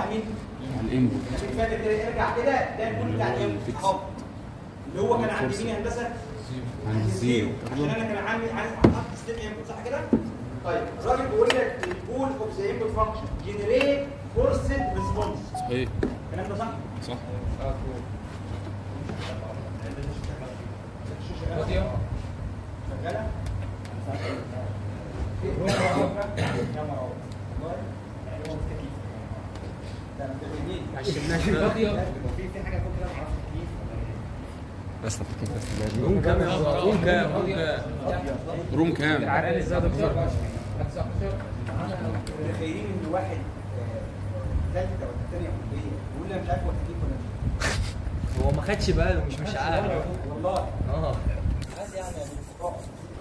مين؟ الانبوت عشان فاكر كده ارجع كده ده البول بتاع الانبوت اهو اللي هو كان عندي مين يا هندسه؟ عند الزيرو عشان انا كان عندي عايز احط ستيب انبوت صح كده؟ طيب الراجل بيقول لك البول اوف ذا انبوت فانكشن جنريت فورسد ريسبونس صحيح الكلام ده صح؟ صح شغاله؟ شغاله؟ يا مرة والله يعني هو مستكيف ده انت جميل في في حاجه فوق كده ما اعرفش تكييف بس تفكير بس روم كام يا روم كام روم كام روم كام العرقان ازاي يا دكتور متخيلين ان واحد آه، ثالثه ولا ثانيه كليه يقول لي انا مش عارف هو تكييف ولا مش هو ما خدش باله مش مش عارف والله اه عادي يعني يا بالفقاعة.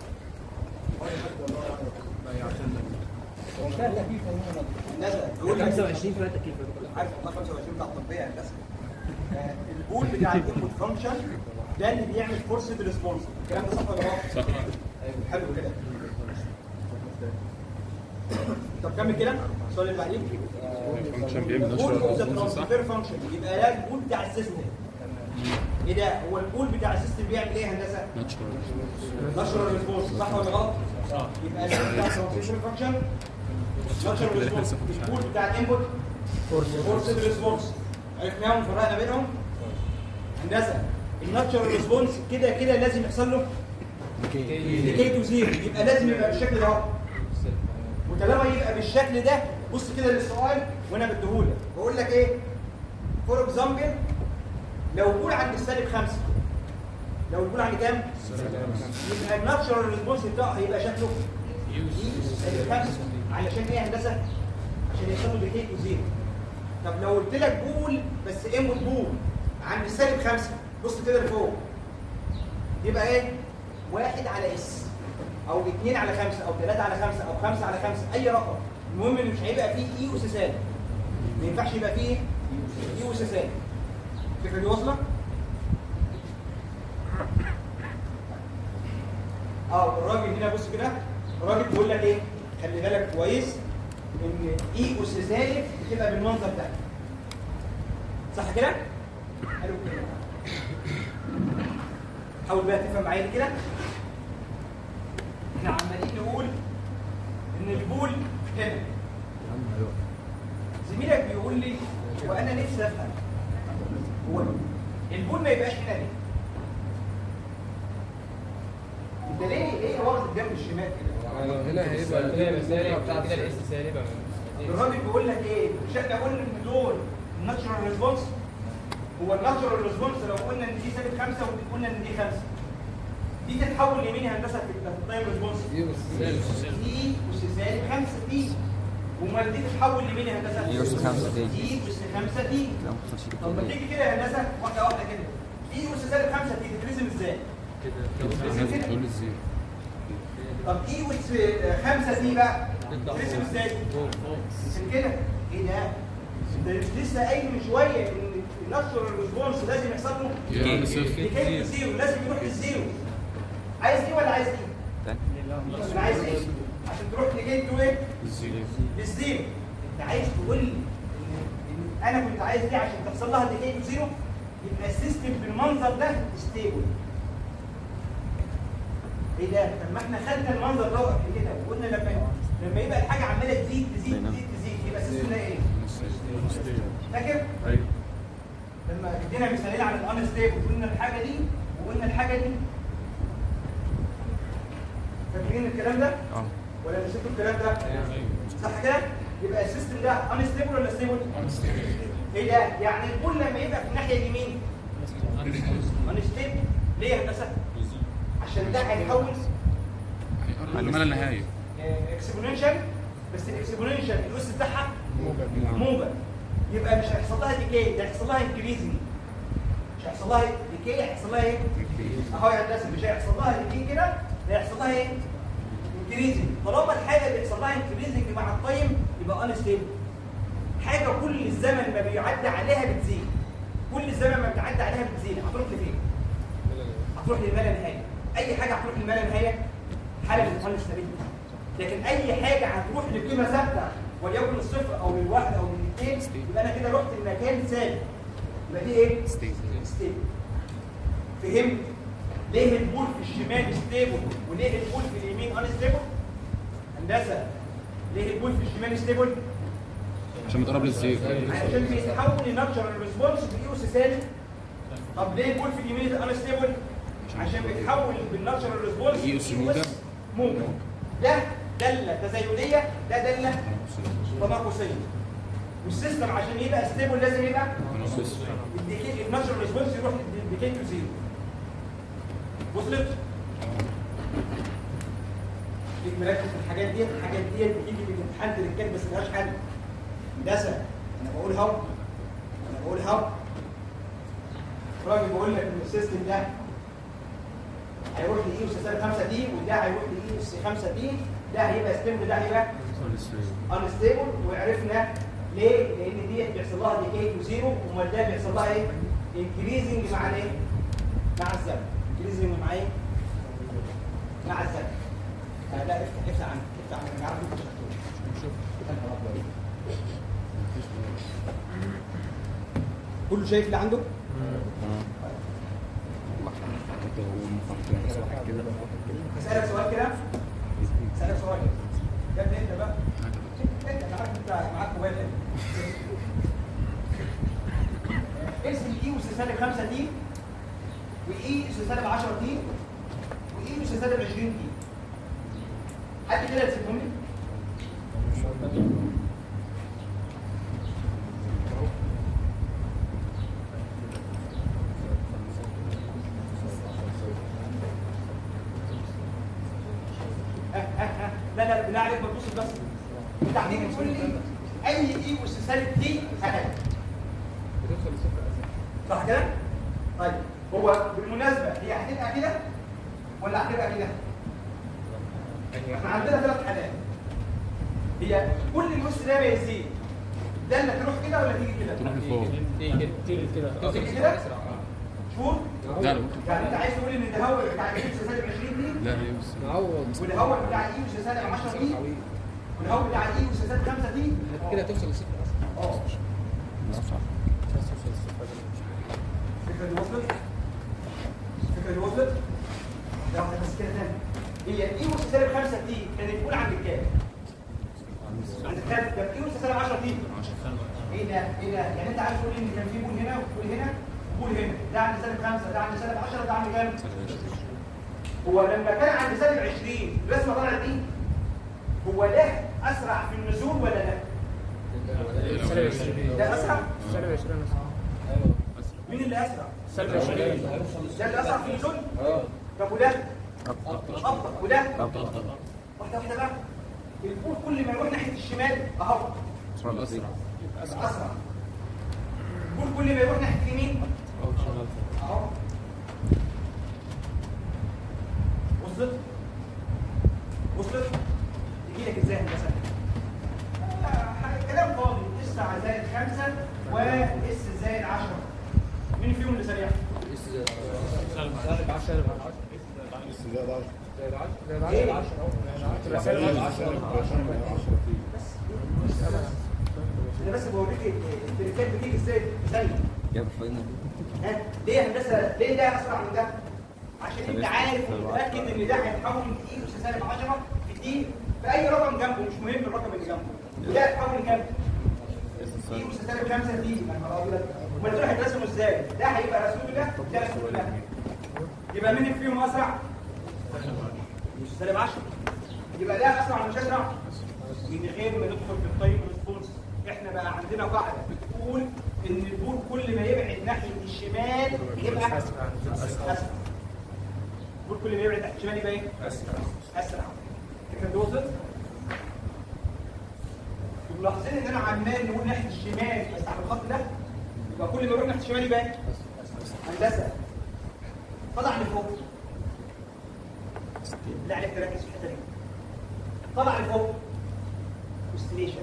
هو مش فاهم تكييف عموما الناس بيقول لك 25 فيها تكييف يا دكتور. عارف والله 25 بتاع الطبيه يا هندسه آه، البول بتاع الانبوت فانكشن ده اللي بيعمل فورسد ريسبونس الكلام ده صح ولا غلط؟ صح ايوه حلو كده طب كمل كده السؤال اللي بعديه فانكشن بيعمل البول اوف ذا نشر صح ترانسفير فانكشن يبقى ده البول بتاع السيستم ايه ده هو البول بتاع السيستم بيعمل ايه يا هندسه ناتشرال نشر الريسبونس صح ولا غلط صح يبقى البول بتاع الترانسفير فانكشن نشر الريسبونس البول بتاع الانبوت فورس ريسبونس عرفناهم وفرقنا بينهم هندسه الناتشرال ريسبونس كده كده لازم يحصل له ديكي تو زيرو يبقى لازم يبقى بالشكل ده اهو وطالما يبقى بالشكل ده بص كده للسؤال وانا بديهولك بقول لك ايه فور اكزامبل لو البول عند السالب خمسه لو البول عند كام؟ يبقى الناتشرال ريسبونس بتاعه هيبقى شكله سالب خمسه علشان ايه يا هندسه؟ عشان يحصل له ديكي تو زيرو طب لو قلت لك بول بس انبوت بول عند السالب خمسه بص كده لفوق يبقى ايه؟ واحد على اس او اثنين على خمسه او ثلاثه على خمسه او خمسه على خمسه اي رقم المهم ان مش هيبقى فيه اي اس سالب ما ينفعش يبقى فيه اي اس سالب الفكره دي واصله؟ اه الراجل هنا بص كده الراجل بيقول لك ايه؟ خلي بالك كويس ان اي اس سالب بتبقى بالمنظر ده صح كده؟ حلو كده حاول بقى تفهم معايا دي كده احنا عمالين نقول ان البول هنا زميلك بيقول لي وانا نفسي افهم هو البول ما يبقاش هنا ليه؟ انت ليه ليه واخد الجنب الشمال كده؟ هنا هيبقى هنا سالب بتاع كده الاس سالبه الراجل بيقول لك ايه؟ مش احنا قلنا ان دول الناتشرال ريسبونس هو الناتشرال ريسبونس لو قلنا ان دي سالب خمسه وقلنا ان دي خمسه دي تتحول لمين يا هندسه في التايم ريسبونس؟ دي بس سالب دي اس سالب خمسه دي امال دي تتحول لمين يا هندسه؟ دي أس خمسة دي. دي اس خمسه دي لا ما حصلش طب ما تيجي كده يا هندسه واحده واحده كده دي اس سالب خمسه دي تترسم ازاي؟ تترسم كده تقول ازاي طب اي اس خمسه دي بقى تترسم ازاي؟ عشان كده ايه ده؟ انت لسه قايل من شويه ان الناتشورال ريسبونس لازم يحصل له يا صفر ديكي زيرو لازم يروح للزيرو عايز دي ولا عايز دي؟ انا عايز ايه؟ عشان تروح لجيت تو ايه؟ الزيرو للزيرو انت عايز تقول لي ان إن انا كنت عايز دي عشان تحصل لها ديكي تو زيرو يبقى السيستم بالمنظر ده ستيبل ايه ده؟ طب ما احنا خدنا المنظر ده قبل كده وقلنا لما لما يبقى الحاجه عماله تزيد تزيد تزيد تزيد يبقى السيستم ده ايه؟ فاكر؟ ايوه لما ادينا مثالين على الان ستيبل قلنا الحاجه دي وقلنا الحاجه دي فاكرين الكلام ده؟ اه ولا نسيتوا الكلام ده؟ صح كده؟ يبقى السيستم ده ان ستيبل ولا ستيبل؟ ايه ده؟ يعني البول لما يبقى في الناحيه اليمين ان ستيبل ليه يا هندسه؟ عشان ده هيتحول ما لا نهايه اكسبوننشال بس الاكسبوننشال الاس بتاعها موجب يبقى مش هيحصل لها ديكي ده هيحصل لها انكريزنج مش هيحصل لها ديكي هيحصل لها ايه؟ اهو يا هندسه مش هيحصل لها ديكي كده ده هيحصل لها ايه؟ انكريزنج طالما الحاجه اللي بيحصل لها انكريزنج مع التايم يبقى ان ستيبل حاجه كل الزمن ما بيعدي عليها بتزيد كل الزمن ما بتعدي عليها بتزيد هتروح لفين؟ هتروح لما لا نهايه اي حاجه هتروح لما لا نهايه حاله من الان ستابيليتي لكن اي حاجه هتروح لقيمه ثابته وليكن الصفر او للواحد او للاثنين يبقى انا كده رحت لمكان ثابت يبقى دي ايه؟ ستيت ستيبل فهمت ليه البول في الشمال ستيبل وليه البول في اليمين ان ستيبل هندسه ليه البول في الشمال ستيبل عشان متقرب للزيرو عشان بيتحول لناتشرال ريسبونس بالاي اس سالب طب ليه البول في اليمين ان ستيبل عشان بيتحول بالناتشرال ريسبونس إي أس موجب. موجب ده داله تزايديه ده داله تناقصيه والسيستم عشان يبقى ستيبل لازم يبقى الديكي الناتشرال ريسبونس يروح للديكي تو زيرو وصلت؟ خليك مركز في الحاجات دي الحاجات دي بتيجي في الامتحان تركات بس ملهاش حل هندسه انا بقول هو انا بقول هو راجل بقول لك ان السيستم ده هيروح لاي اس سالب 5 دي وده هيروح لاي اس 5 دي ده هيبقى ستيبل ده هيبقى انستيبل وعرفنا ليه؟ لان ديت بيحصل لها ديكي تو زيرو امال ده بيحصل لها ايه؟ انكريزنج مع الايه؟ مع الزمن انكريزنج مع ايه؟ مع الزمن آه لا افتح افتح عنك افتح عنك انا عارف انت شفتوه كله شايف اللي عنده؟ هسألك سؤال كده هسألك سؤال كده يا ابني انت بقى انت انا عارف انت معاك موبايل هنا. اسم اي اس سالب 5 دي واي اس سالب 10 دي واي اس سالب 20 دي حد كده يرسمهم لي؟ ها ها ها لا لا بالله عليك ما تبص بس انت هتيجي تقول لي اي اي اس سالب دي هاي صح كده؟ طيب هو بالمناسبه هي هتبقى كده ولا هتبقى كده؟ احنا عندنا ثلاث حالات هي كل الوس ده بيزيد ده اللي تروح كده ولا تيجي كده؟ تروح لفوق تيجي تيجي كده تيجي كده؟ شهور؟ لا لا يعني انت عايز تقول ان الهواء بتاع الاي اس سالب 20 دي لا هي بس نعوض والهواء بتاع الاي اس سالب 10 دي والهواء بتاع الاي اس سالب 5 دي كده توصل لصفر اصلا اه الفكره دي وصلت؟ الفكره دي وصلت؟ لا واحده بس كده تاني هي الاي اس سالب 5 دي كانت بتقول عند الكام؟ عند الكام؟ كان الاي اس سالب 10 دي ايه ده؟ ايه ده؟ يعني انت عايز تقول ان كان في بول هنا وبول هنا وبول هنا ده عند سالب 5 ده عند سالب 10 ده عند كام؟ هو لما كان عند سالب 20 الرسمه طلعت دي هو ده اسرع في النزول ولا ده؟ سالب 20 ده اسرع؟ سالب 20 مين اللي اسرع؟ سالب 20 ده اللي اسرع في النزول؟ طب وده؟ ابطا وده؟ واحده واحده بقى البول كل ما يروح ناحيه الشمال اهو اسرع اسرع البول كل ما يروح ناحيه اليمين اهو وصلت وصلت تجي لك ازاي هندسه آه، كلام فاضي اس زائد 5 واس زائد 10 مين فيهم اللي سريع؟ سالب 10 سالب 10 ايه؟ تبقى سالب 10 انا بس بوريك التركات بتيجي ازاي ازاي يا فاينل ها ليه يا هندسه ليه ده اسرع من ده عشان انت عارف ومتاكد ان ده هيتحول لاي اس سالب 10 في دي في اي رقم جنبه مش مهم الرقم اللي جنبه وده هيتحول لكام اي اس سالب 5 دي لما اقول لك امال دول هيترسموا ازاي ده هيبقى رسول ده ده رسول ده يبقى مين فيهم اسرع مش سالب 10 يبقى ده اسرع ولا مش اسرع من غير ما ندخل في التايم ريسبونس احنا بقى عندنا قاعده بتقول ان البول كل ما يبعد ناحيه الشمال يبقى اسرع البول كل ما يبعد ناحيه الشمال يبقى ايه اسرع اسرع الفكره دي وصلت ملاحظين ان انا عمال نقول ناحيه الشمال بس على الخط ده يبقى كل ما يروح ناحيه الشمال يبقى ايه هندسه طلع لفوق لا عليك تركز في الحته دي طلع لفوق اوستيليشن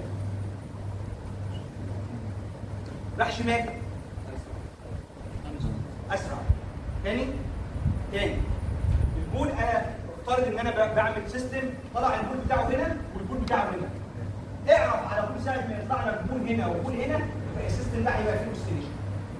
راح شمال اسرع تاني تاني البول انا افترض ان انا ب- بعمل سيستم طلع البول بتاعه هنا والبول بتاعه هنا اعرف على طول ساعه ما يطلع لك بول هنا وبول هنا يبقى السيستم ده هيبقى فيه اوسيليشن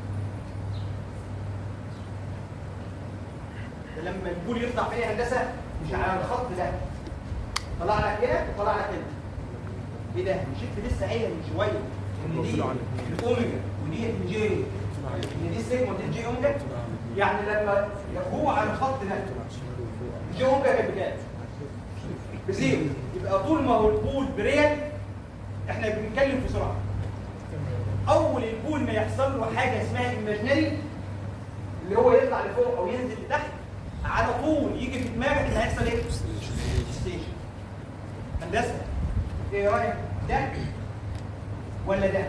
لما البول يطلع في ايه هندسه مش على الخط ده طلع لك كده وطلع لك كده ايه ده مش انت لسه قايل من شويه ان دي الاوميجا ودي الجي ان دي السيجما ودي الجي اوميجا يعني لما هو على الخط ده الجي اوميجا كانت بكام؟ بزيرو يبقى طول ما هو البول بريال احنا بنتكلم في سرعه اول البول ما يحصل له حاجه اسمها ايماجينري اللي هو يطلع لفوق او ينزل لتحت على طول يجي في دماغك ان هيحصل ايه؟ ستيشن هندسه ايه رايك ده ولا ده؟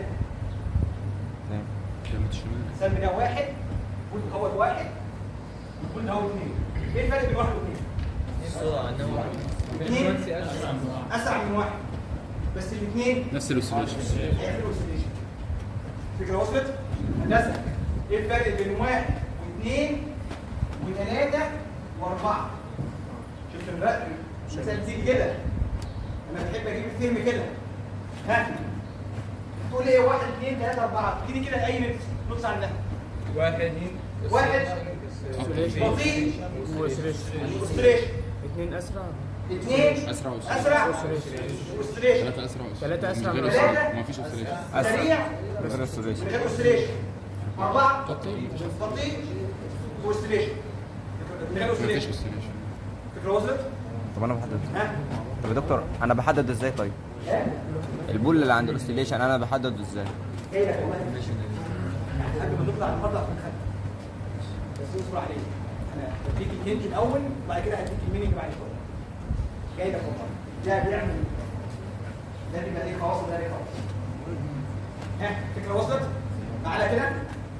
كلمة الشمال سمي ده واحد والبول هو واحد والبول هو اثنين ايه الفرق بين واحد واثنين؟ اثنين اسرع من واحد بس الاثنين نفس الاوسيليشن هيعملوا اوسيليشن فكره وصلت؟ هندسه ايه الفرق بين واحد واثنين وثلاثه واربعه؟ شفت الفرق؟ المثال تيجي كده انا بحب اجيب الفيلم كده ها تقول ايه واحد اثنين ثلاثه اربعه اديني كده اي نفس نص عندها واحد واحد بطيء وسريش اوستريشن اثنين اسرع اثنين اسرع اوسيليشن اسرع اوستريشن ثلاثة اسرع اوسيليشن ثلاثة أسرع من غير ثلاثة. اوسيليشن ما فيش اوسيليشن سريع غير السوليشن من غير اوستريشن اربعه بطيء بطيء واوستريشن من غير ما فيش اوستريشن اوسيليشن فكره وصلت؟ طب انا بحدد ها؟ طب يا دكتور انا بحدد ازاي طيب البول اللي عند الاوسيليشن انا بحدده ازاي جاي لك والله قبل ما نطلع المحاضره هكون خدت بس اصبر عليك انا بديك الهنت الاول وبعد كده هديك الميننج بعد شويه جاي لك والله ده بيعمل ده بيبقى ليه خواص وده ليه خواص ها فكره وصلت؟ تعالى كده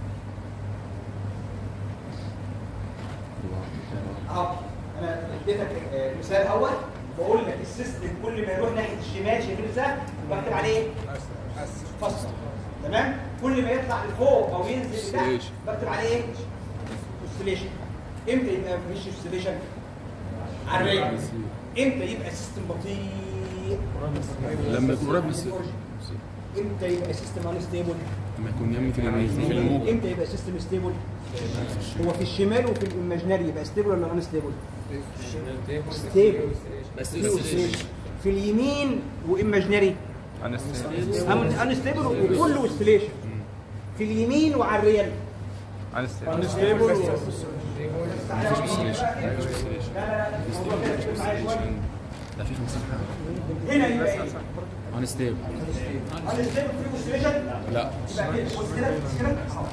اهو انا اديتك آه، مثال اول بقول لك السيستم كل ما يروح ناحيه الشمال شايفين ازاي بكتب عليه ايه؟ فصل تمام كل ما يطلع لفوق او ينزل لتحت Oscillation. بكتب عليه ايه؟ اوسيليشن امتى يبقى مفيش اوسيليشن؟ على الرجل امتى يبقى سيستم بطيء؟ لما يكون قريب من الصفر امتى يبقى سيستم انستيبل؟ لما يكون يم في اليمين في الموجة امتى يبقى سيستم ستيبل؟ هو في الشمال وفي الايماجينري يبقى ستيبل ولا انستيبل؟ ستيبل بس في اوسيليشن في اليمين وايماجينري انستيبل وكله اوسيليشن في اليمين وعلى الريال انستيبل مفيش اوسيليشن مفيش اوسيليشن لا لا لا الموضوع كده تكون معايا شوية. ده في 50 حاجة هنا يبقى ايه؟ انستيبل انستيبل في اوسيليشن لا يبقى كده بص كده بص كده اهو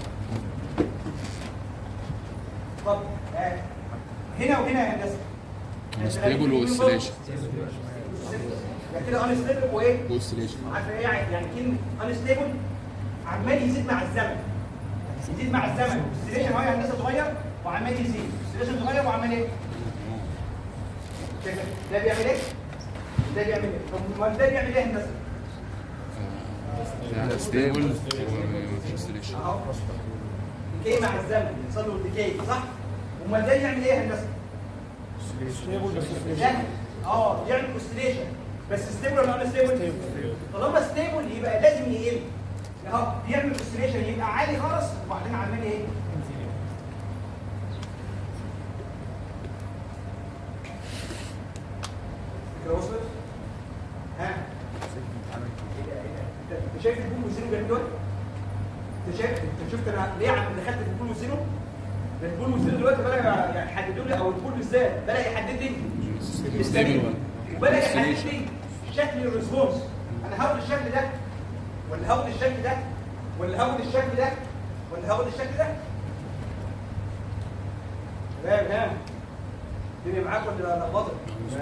طب آه، هنا وهنا يا هندسه انستيبل واوسيليشن يبقى كده انستيبل وايه؟ واوسيليشن عارفه ايه يعني يعني كلمه انستيبل عمال يزيد مع الزمن يزيد مع الزمن السيليشن هو هندسه صغير وعمال يزيد السيليشن صغير وعمال ايه؟ كده. ده بيعمل ايه؟ ده بيعمل ايه؟ طب امال ده بيعمل ايه هندسه؟ يعني ستيبل ومفيش اوسيليشن اهو ديكي مع الزمن يحصل له ديكي صح؟ امال ده يعمل ايه يا هندسه؟ ده اه يعمل اوسيليشن بس ستيبل ولا ان ستيبل؟ طالما ستيبل يبقى لازم يقل اهو بيعمل اوسيليشن يبقى عالي خالص وبعدين عمال ايه؟ فكرة وصلت؟ ها؟ ايه ده ايه ده؟ انت أنت شايف البول والزيرو جايين دول؟ انت شايف انت شفت انا ليه عم دخلت في البول والزيرو؟ ده البول والزيرو دلوقتي بدا يعني يحددوا لي او البول بالذات بدا يحدد لي ستيبل وبدا يحدد لي شكل الريسبونس انا هاخد الشكل ده ولا هاخد الشكل ده ولا هاخد الشكل ده ولا هاخد الشكل ده شباب ها الدنيا معاك ولا لخبطت؟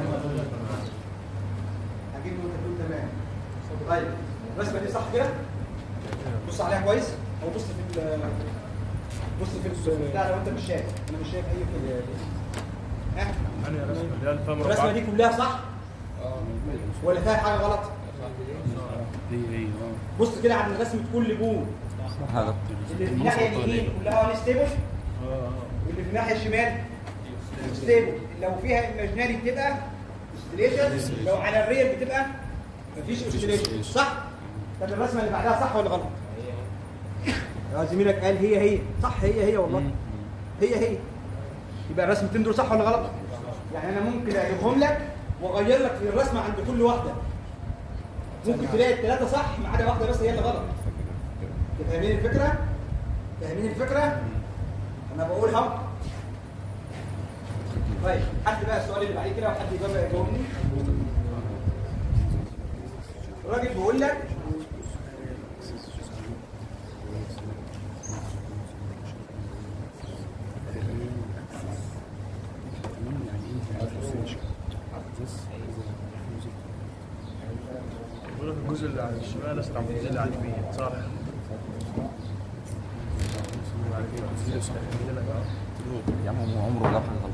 اكيد انت تقول تمام طيب الرسمه دي صح كده؟ بص عليها كويس او بص في ال بص في البتاع لو انت مش شايف انا مش شايف اي كده ها انا رسمه اللي هي الفم الرسمه دي كلها صح ولا فيها حاجه غلط هي هي اه بص كده على رسمه كل بول هذا اللي في الناحيه اليمين كلها انستيبل واللي في الناحيه الشمال ستيبل لو فيها ايماجينري بتبقى اوسيليشن لو على الريل بتبقى مفيش اوسيليشن صح طب الرسمه اللي بعدها صح ولا غلط؟ يا زميلك قال هي هي صح هي هي والله هي هي يبقى الرسمتين دول صح ولا غلط؟ يعني انا ممكن اجيبهم لك واغير لك في الرسمه عند كل واحده ممكن تلاقي الثلاثه صح ما عدا واحده بس هي اللي غلط فاهمين الفكره؟ فاهمين الفكره؟ انا بقول هم طيب حد بقى السؤال اللي بعديه كده وحد يجاوب يجاوبني الراجل بيقول لك بيقول لك الجزء اللي على الشمال اسرع من الجزء اللي على اليمين صح يا عم هو عمره جاب حاجه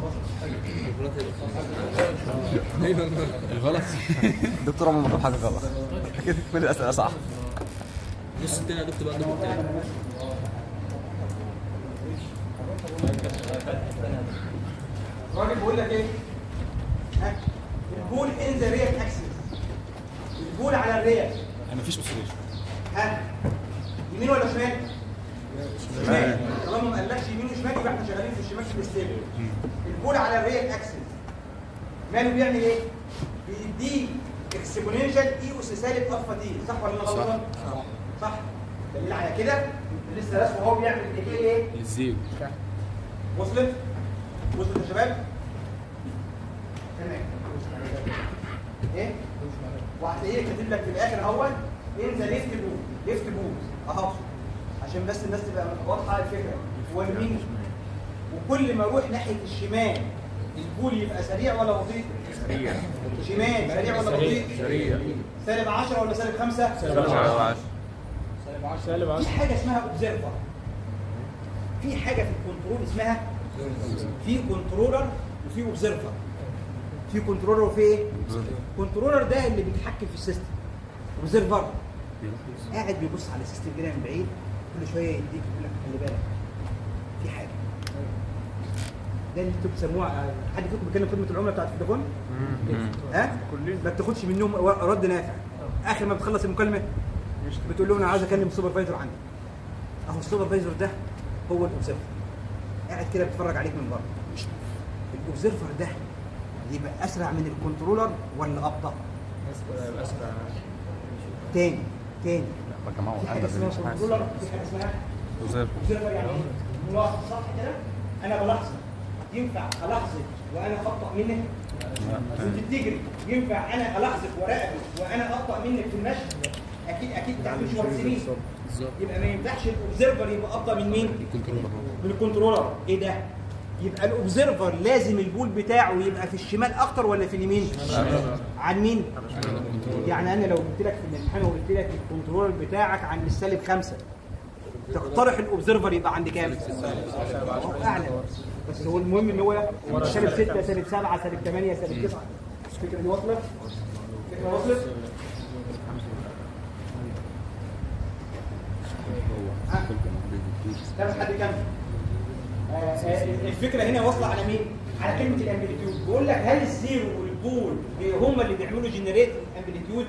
غلط الغلط الدكتور عمره ما جاب حاجه غلط كده كل الاسئله صح نص التاني يا دكتور بقى الدور التاني الراجل بيقول لك ايه؟ ها؟ البول ان ذا ريال اكسس البول على الريال انا مفيش اوسيليشن ها؟ يمين ولا شمال؟ شمال طالما ما قالكش يمين وشمال يبقى احنا شغالين في الشمال في الستيبل البول على الريال اكسس ماله بيعمل ايه؟ بيديك اكسبوننشال اي اس سالب الفا تي صح ولا انا غلطان؟ صح صح دليل على كده لسه رسمه هو بيعمل ايه ايه؟ للزيرو وصلت؟ وصلت يا شباب؟ تمام ايه؟ وهتلاقيه كاتب لك في الاخر اهو ان ذا ليفت بول ليفت بول اهو عشان بس الناس تبقى واضحه الفكره هو يمين وكل ما اروح ناحيه الشمال البول يبقى سريع ولا بطيء؟ سريع شمال سريع ولا بطيء؟ سريع سالب 10 ولا سالب 5؟ سالب في حاجه اسمها اوبزرفر في حاجه في الكنترول اسمها في كنترولر وفي اوبزرفر في كنترولر وفي ايه؟ كنترولر ده اللي بيتحكم في السيستم اوبزرفر قاعد بيبص على السيستم كده من بعيد كل شويه يديك يقول لك خلي بالك في حاجه ده اللي انتوا بتسموه حد فيكم بيتكلم خدمه العملاء بتاعت فودافون؟ ها؟ كلنا. ما بتاخدش منهم رد نافع اخر ما بتخلص المكالمه بتقول لهم انا عايز اكلم السوبرفايزر عندي اهو السوبرفايزر ده هو الاوبزرفر قاعد كده بيتفرج عليك من بره الاوبزرفر ده يبقى اسرع من الكنترولر ولا ابطا اسرع تاني تاني يا جماعه في حاجه اسمها كنترولر في حاجه اسمها وزير اوبزرفر يعني ايه؟ ملاحظ صح كده انا بلاحظك ينفع الاحظك وانا اخطا منك انت بتجري ينفع انا الاحظك وراقبك وانا اخطا منك في المشي اكيد اكيد تعمل شويه سنين بالظبط يبقى ما ينفعش الاوبزرفر يبقى افضل من مين؟ الكنترولر من الكنترولر ايه ده؟ يبقى الاوبزرفر لازم البول بتاعه يبقى في الشمال اكتر ولا في اليمين؟ عن مين؟ يعني انا لو قلت لك في الامتحان وقلت لك الكنترولر بتاعك عن السالب خمسه تقترح الاوبزرفر يبقى عند كام؟ هو اعلى بس هو المهم ان هو سالب 6 سالب 7 سالب 8 سالب 9 الفكره دي وصلت؟ الفكره وصلت؟ كم حد كم؟ آه، آه، الفكره هنا واصله على مين؟ على كلمه الامبليتيود بقول لك هل الزيرو والبول هم اللي بيعملوا جنريت الامبليتيود؟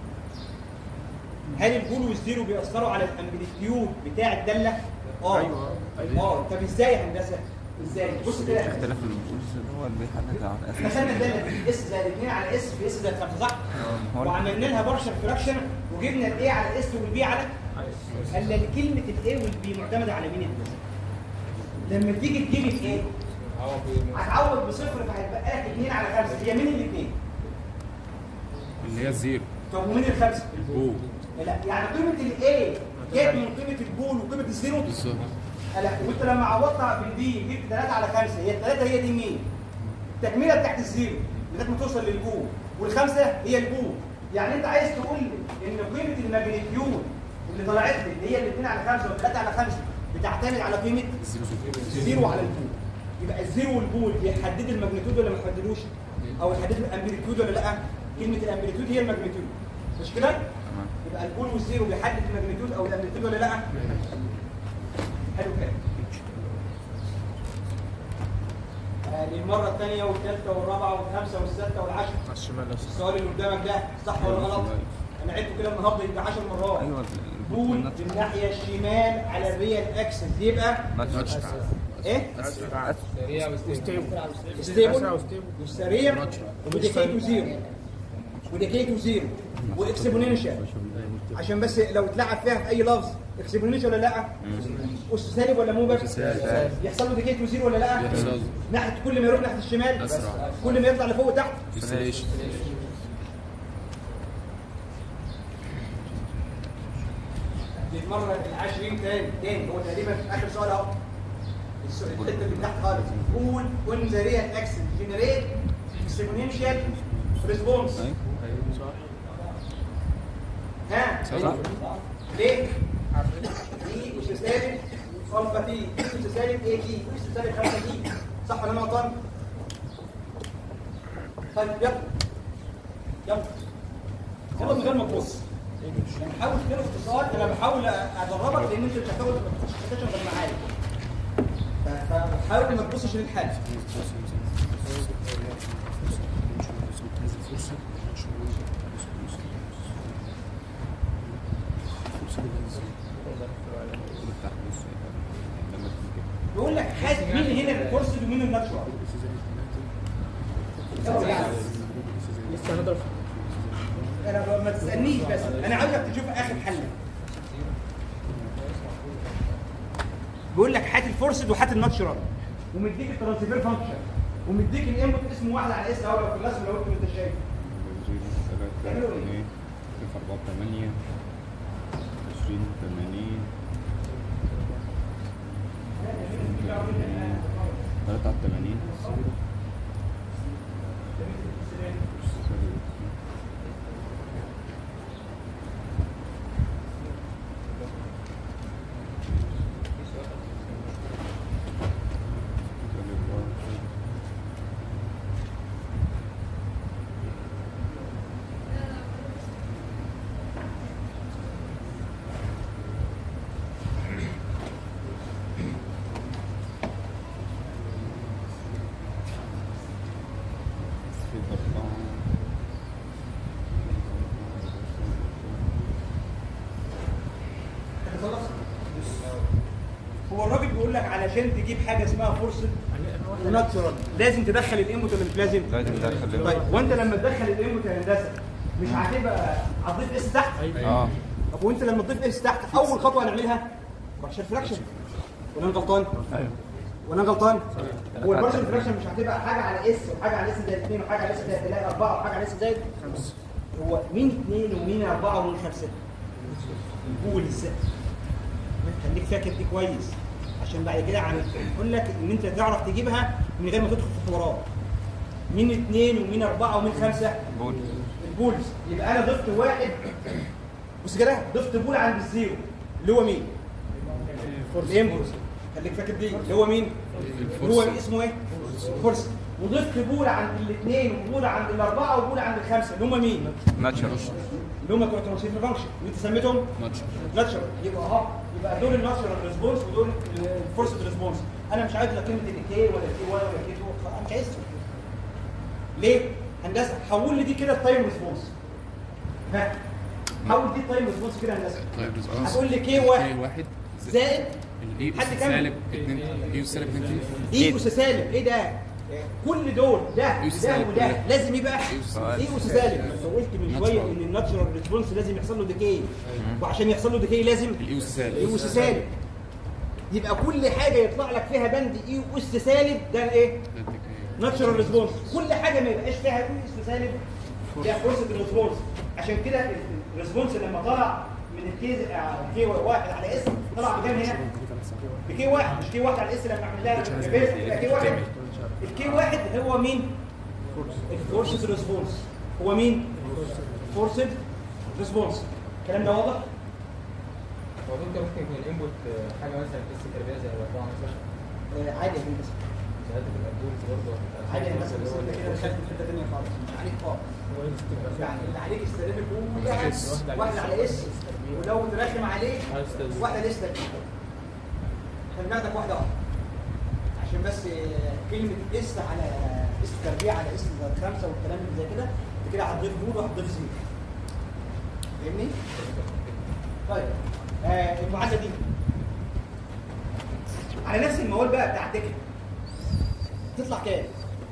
هل البول والزيرو بيأثروا على الامبليتيود بتاع الداله؟ اه أيوة. اه طب ازاي يا هندسه؟ ازاي؟ بص كده اختلاف البولز هو اللي بيحدد على احنا اساس خدنا الداله دي اس زائد 2 على اس في اس زائد 5 صح؟ هو وعملنا لها بارشل فراكشن وجبنا الاي على الاس والبي على قال لي كلمه الاي والبي معتمده على مين يا هندسه؟ لما تيجي تجيب الايه؟ هتعوض بصفر فهيتبقى لك 2 على 5 هي مين الاثنين؟ اللي هي الزيرو طب ومين الخمسه؟ او لا يعني قيمه الايه جت من قيمه البول وقيمه الزيرو بالظبط لا وانت لما عوضتها بالبي جبت 3 على 5 هي الثلاثه هي دي مين؟ التكمله بتاعت الزيرو لغايه ما توصل للبول والخمسه هي البول يعني انت عايز تقول لي ان قيمه الماجنتيود اللي طلعت لي اللي هي الاثنين على 5 والثلاثه على 5 بتعتمد على قيمه الزيرو على البول يبقى الزيرو والبول بيحددوا الماجنتيود ولا ما يحددوش؟ او يحددوا الامبليتيود ولا لا؟ كلمه الامبليتيود هي الماجنتيود مش كده؟ يبقى البول والزيرو بيحدد الماجنتيود او الامبليتيود ولا لا؟ حلو كده آه، للمره الثانيه والثالثه والرابعه والخامسه والسادسه والعاشره على الشمال اسرع السؤال اللي قدامك ده صح ولا غلط؟ انا عدته كده النهارده يبقى 10 مرات ايوه البول بول والنطر. في الناحيه الشمال على الريال اكسس يبقى نطر. ايه؟ سريع وستيبل ستيبل وسريع وديكيتو زيرو وديكيتو زيرو واكسبوننشال عشان بس لو اتلعب فيها في اي لفظ اكسبوننشال ولا لا؟ اس سالب ولا موجب؟ يحصل له ديكيتو زيرو ولا لا؟ يحصل. ناحيه كل ما يروح ناحيه الشمال أسرع. كل ما يطلع لفوق وتحت ديستليشن للمره العشرين تاني تاني هو تقريبا اخر سؤال اهو السؤال الحته اللي تحت خالص قول when the real axis generate exponential response ها صح ليه؟ دي اس سالب الفا تي دي اس سالب اي تي اس سالب 5 تي صح ولا انا غلطان؟ طيب يلا يلا يلا من غير ما تبص يعني حاول كده باختصار انا بحاول ادربك لان انت مش هتاخد السيشن غير معايا ف- فحاول ما تبصش للحل بيقول لك حاسب مين هنا الكورسد ومين الناتشورال لسه هنضرب انا ما تسالنيش بس انا عاوزك تشوف اخر حل بيقول لك هات الفورسد وهات الناتشورال ومديك الترانسفير فانكشن ومديك الانبوت اسمه واحد على اس اهو لو في الرسم لو انت انت شايف تلاتة على التمانين خلاص هو الراجل بيقول لك علشان تجيب حاجه اسمها فورسد وناتشورال لازم تدخل الانبوت ولا مش لازم؟ لازم تدخل طيب وانت لما تدخل الانبوت يا هندسه مش هتبقى هتضيف اس تحت؟ اه طب وانت لما تضيف اس تحت اول خطوه هنعملها بارشل فراكشن ولا انا غلطان؟ ايوه ولا انا غلطان؟ هو البارشل فراكشن مش هتبقى حاجه على اس وحاجه على اس زائد 2 وحاجه على اس زائد 3 4 وحاجه على اس زائد هو مين 2 ومين 4 ومين 5 البول ازاي خليك فاكر دي كويس عشان بعد كده عن اقول لك ان انت تعرف تجيبها من غير ما تدخل في حوارات مين 2 ومين 4 ومين 5 بول البولز يبقى انا ضفت واحد بص كده ضفت بول عند الزيرو اللي هو مين؟ الانبوت خليك فاكر دي اللي هو مين؟ اللي هو اسمه ايه؟ فورس وضفت بول عند الاثنين وبول عند الاربعه وبول عند الخمسه اللي هم مين؟ ناتشورال اللي هم بتوع ترانسفير فانكشن وانت سميتهم ماتش ناتشرال يبقى اه يبقى دول الناتشرال ريسبونس ودول الفورسد ريسبونس انا مش عايز لا كلمه الكي ولا الكي 1 ولا الكي 2 انا مش عايزها ليه؟ هندسه حول لي دي كده التايم ريسبونس ها حول دي التايم ريسبونس كده هندسه طيب ريسبونس هتقول لي كي واحد كي واحد زائد الاي حد اس كمل. سالب 2 اي اس سالب 2 اي اس سالب ايه ده؟ كل دول ده إيه أس ده سالب وده كلها. لازم يبقى إيه أس ايه اس سالب انت قلت من شويه ان الناتشرال ريسبونس لازم يحصل له ديكي وعشان يحصل له ديكي لازم الاي اس سالب اي اس سالب يبقى كل حاجه يطلع لك فيها بند اي اس سالب ده الايه؟ ناتشرال ريسبونس كل حاجه ما يبقاش فيها اي اس سالب ده فرصه الريسبونس عشان كده الريسبونس لما طلع من الكيز كي واحد على اس طلع بكام هنا؟ بكي واحد مش كي واحد على اس لما عمل لها ريفيرس يبقى كي واحد الكي واحد هو مين؟ الفورسد ريسبونس هو مين؟ فورسد ريسبونس الكلام ده واضح؟ هو دكتور ممكن يكون الانبوت حاجه مثلا في التربيه زي الاربعه مثلا آه، عادي يا هندسه ساعات بتبقى الدورز برضه عادي يا هندسه بس انت كده دخلت في حته ثانيه خالص مش عليك خالص يعني اللي عليك استلم كل واحد على اس ولو ترخم عليك واحده لسه عشان ناخدك واحده واحده عشان بس آه، كلمه اس على اس تربيع على اس خمسه والكلام اللي زي كده انت كده هتضيف بود وهتضيف زيرو فاهمني؟ طيب آه المعادله دي على نفس الموال بقى بتاع الدكه تطلع كام؟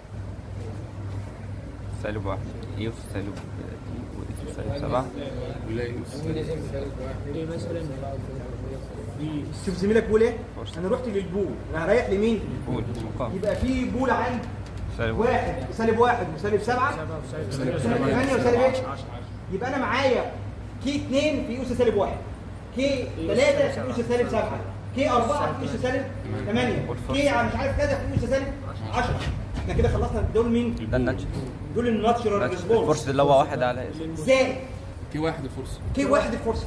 سالب واحد ايه في سالب وايه في سالب سبعة ولا يوسف ايه مثلا شوف زميلك بيقول ايه؟ انا رحت للبول انا هريح لمين؟ قول مقام يبقى في بول عندي سالب واحد واحد وسالب واحد وسالب سبعه وسالب ثمانيه وسالب ايه؟ يبقى انا معايا كي 2 في اس سالب واحد كي 3 في اس سالب 7 كي 4 في اس سالب 8 كي على مش عارف كذا في اس سالب 10 احنا كده خلصنا دول مين؟ ده الناتش دول الناتشرال ريسبونس الفرصة اللي هو واحد على اسم زائد في واحد الفرصه كي واحد الفرصه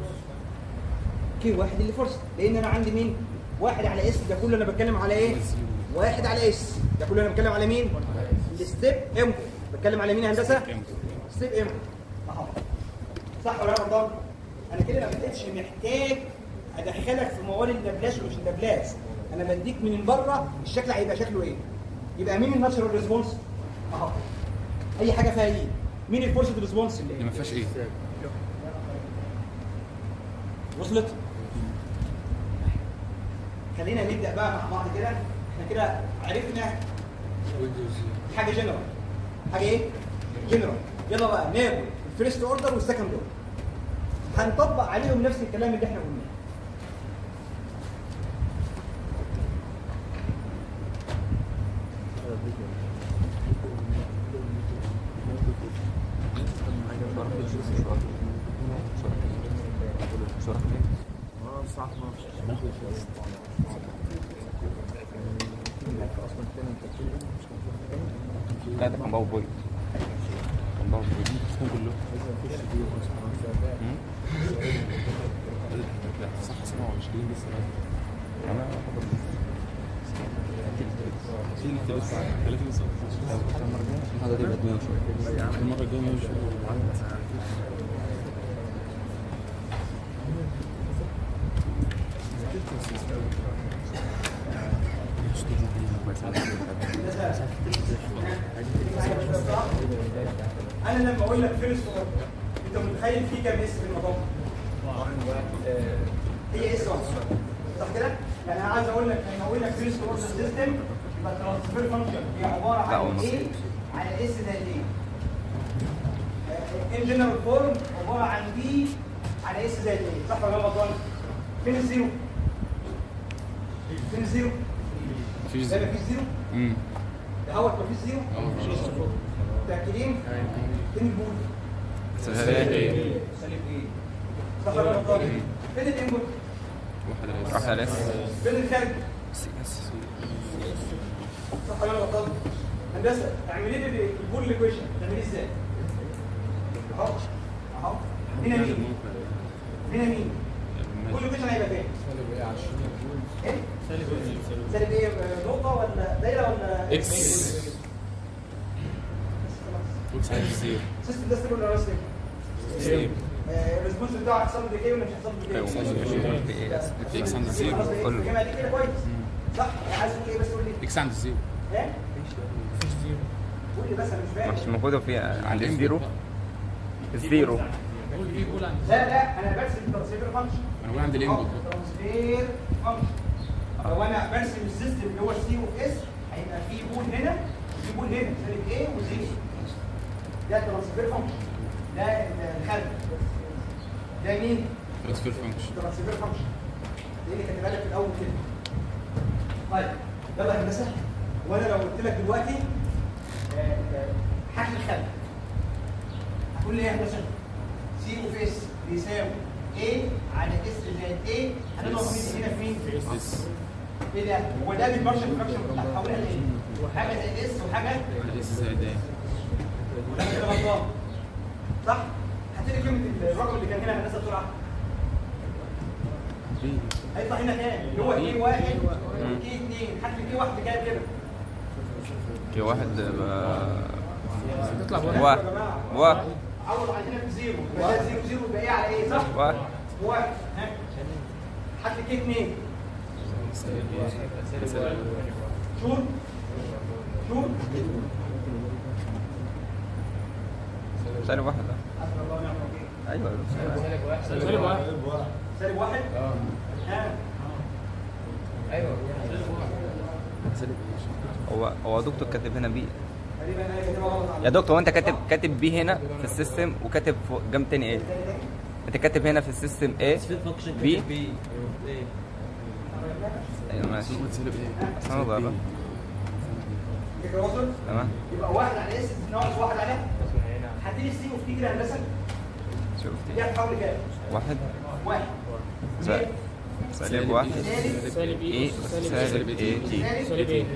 كي واحد اللي فرصه لان انا عندي مين؟ واحد على اس ده كله انا بتكلم على ايه؟ واحد على اس ده كله انا بتكلم على مين؟ الستيب ام بتكلم على مين يا هندسه؟ ستيب ام اهو صح ولا لا رمضان؟ انا كده ما بقتش محتاج ادخلك في موال النبلاس ومش النبلاس انا بديك من بره الشكل هيبقى شكله ايه؟ يبقى مين الناتشرال ريسبونس؟ اهو اي حاجه فيها ايه؟ مين الفورسد ريسبونس اللي اللي ما فيهاش ايه وصلت؟ خلينا نبدا بقى مع بعض كده احنا كده عرفنا حاجه جنرال حاجه ايه؟ جنرال يلا بقى ناخد الفيرست اوردر والسكند اوردر هنطبق عليهم نفس الكلام اللي احنا قلناه لا ده كان باور بوينت كان باور بوينت كله لا صح 27 لسه في اللي لسه 30 صح هذا دي بدنا شوية المره الجايه مش انا لما اقول لك فيرست اوردر انت متخيل في كام اس في الموضوع؟ هي اس واحده صح كده؟ يعني انا عايز اقول لك لما اقول لك فيرست اوردر سيستم يبقى الترانسفير فانكشن هي عباره لا، عن ونص. ايه على اس زائد ايه؟ ان جنرال فورم عباره عن بي على اس زائد ايه؟ صح ولا غلط؟ فين الزيرو؟ فين الزيرو؟ مفيش ده زي مفيش زيرو؟ امم دهوت مفيش زيرو؟ اه مفيش متاكدين؟ فين البول؟ سالب سالب ايه؟ صح ولا غلط؟ فين الانبوت؟ واحد على واحد على اس فين الخارج؟ صح ولا غلط؟ هندسه اعملي لي البول ايكويشن تعمليه ازاي؟ اهو اهو هنا مين؟ هنا مين؟ كل ايكويشن هيبقى فين؟ ايه؟ سالب ايه نقطة ولا دايرة ولا إكس. اكس على الزيرو سيستم ده ستيبل ولا ستيبل؟ ستيبل. الريسبونس بتاعه هيحصل له ديكي ولا مش هيحصل له ديكي؟ في اكس عند الزيرو كله الجامعة دي كده كويس صح؟ عايز تقول ايه بس قول لي اكس عند الزيرو ايه؟ قول لي بس انا مش فاهم مش موجودة في عند الإنبوت الزيرو بقى. الزيرو لا لا انا برسم الترانسفير فانكشن انا بقول عند الانبوت بقى. ترانسفير فانكشن لو انا برسم السيستم اللي هو السي اوف اس هيبقى في بول هنا وفي بول هنا سالب ايه وزيرو ده ترانسفير فانكشن ده الخارج ده مين؟ ترانسفير فانكشن ترانسفير فانكشن دي اللي كاتبها لك في الاول كده طيب يلا يا هندسه وانا لو قلت لك دلوقتي آه، آه، حل الخارج هتقول لي ايه يا هندسه؟ سي اوف اس بيساوي ايه على اس زائد ايه هنضرب مين هنا في مين؟ اس ايه ده؟ هو ده بالبارشل فراكشن هتحولها لايه؟ حاجه زائد اس وحاجه على اس زائد ايه ولا أنا كده غلطان صح؟ هات لي قيمه الرقم اللي كان هنا هندسه بسرعه هيطلع هنا كام؟ اللي هو كي واحد كي اثنين هات لي كي واحد كام كده؟ كي واحد بقى تطلع يا واحد جماعه واحد عوض عندنا في زيرو يبقى ده زيرو زيرو يبقى ايه على ايه صح؟ واحد واحد ها هات لي كي اثنين شور شور سالب واحد ده حسبي الله ونعم الوكيل ايوه سالب واحد سالب واحد سالب واحد اه ها ايوه هو هو دكتور كاتب هنا بي تقريبا انا كاتبها غلط يا دكتور هو انت كاتب كاتب بي هنا في السيستم وكاتب فوق جنب تاني ايه انت كاتب هنا في السيستم ايه سفير فانكشن بي كاتب بي ايه ايوه ماشي سالب ايه؟ اصل انا بقى فكره وصل تمام يبقى واحد على اس ناقص واحد على هتيجي السي وفي كده هندسه شفت دي هتحول لكام؟ واحد واحد سالب سالب واحد سالب سالب ايه ايه سالب ايه تي سالب ايه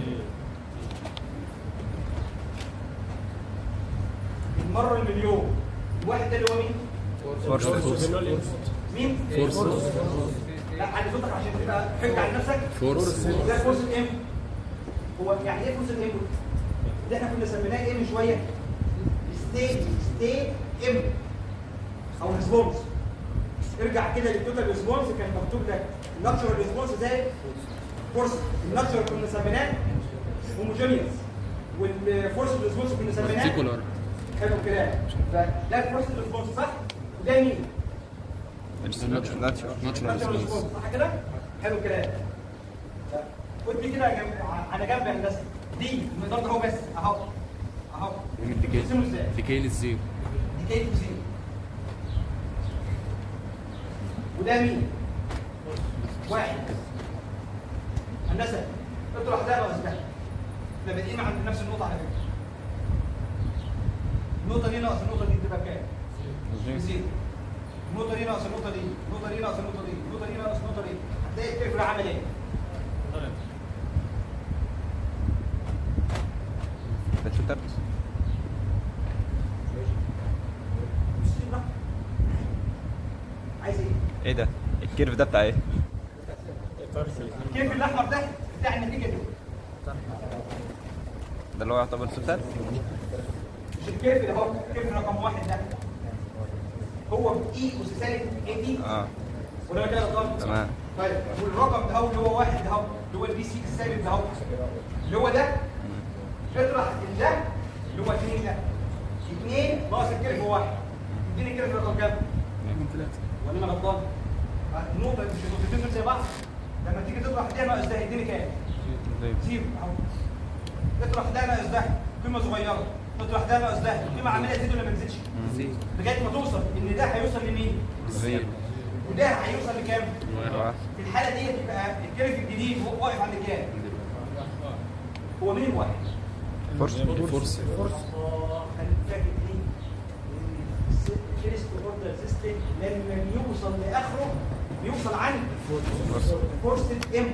المره المليون الواحد ده اللي هو مين؟ فرصة اللي هو الانبوت مين؟ فورس لا على صوتك عشان تبقى حجه على نفسك فورس ده فورس الام هو يعني ايه فورس الام؟ ده احنا كنا سميناه ايه من شويه؟ ستيت ستيت ام او ريسبونس ارجع كده للتوتال ريسبونس كان مكتوب لك الناتشورال ريسبونس زي فورس الناتشورال كنا سميناه هوموجينيوس والفورس ريسبونس كنا سميناه بارتيكولار حلو الكلام فده الفورس ريسبونس صح؟ وده مين؟ ناتشورال ناتشورال ناتشورال ريسبونس صح كده؟ حلو الكلام خد دي كده جنب على جنب يا هندسه دي المقدار ده اهو بس اهو اهو تقسمه ازاي؟ ديكي للزيرو دي كي زيرو وده مين؟ واحد هندسه اطرح ده ناقص ده احنا بادئين عند نفس النقطه على فكره النقطه دي ناقص النقطه دي تبقى بكام؟ بزيرو النقطه دي ناقص النقطه دي النقطه دي ناقص النقطه دي النقطه دي ناقص النقطه دي هتلاقي الكيرف ده عامل ايه؟ ده توتال بص براحتك. عايز ايه؟ ايه ده الكيرف ده بتاع ايه الكيرف الاحمر ده بتاع النتيجه دي ده اللي هو يعتبر توتال مش الكيرف ده اهو الكيرف رقم واحد ده هو اي اس سالب اي تي اه ولا كده غلط تمام طيب والرقم ده هو اللي هو واحد ده هو اللي هو البي سي السالب ده هو اللي هو ده اطرح ده اللي هو اثنين ده اثنين ناقص الكيرف واحد اديني الكيرف رقم كام؟ رقم ثلاثة ولا انا غلطان؟ النقطة مش النقطتين دول زي بعض لما تيجي تطرح ده ناقص ده هيديني كام؟ زيرو اهو تطرح ده ناقص ده قيمة صغيرة تطرح ده ناقص ده القيمة عمالة تزيد ولا ما تزيدش؟ لغاية ما توصل ان ده هيوصل لمين؟ زيرو وده هيوصل لكام؟ واحد في الحالة دي يبقى الكيرف الجديد هو واقف عند كام؟ هو مين الواحد؟ فرصة فورس خليك فاكر ايه؟ الفيرست اوردر سيستم لما بيوصل لاخره بيوصل عند فورس الام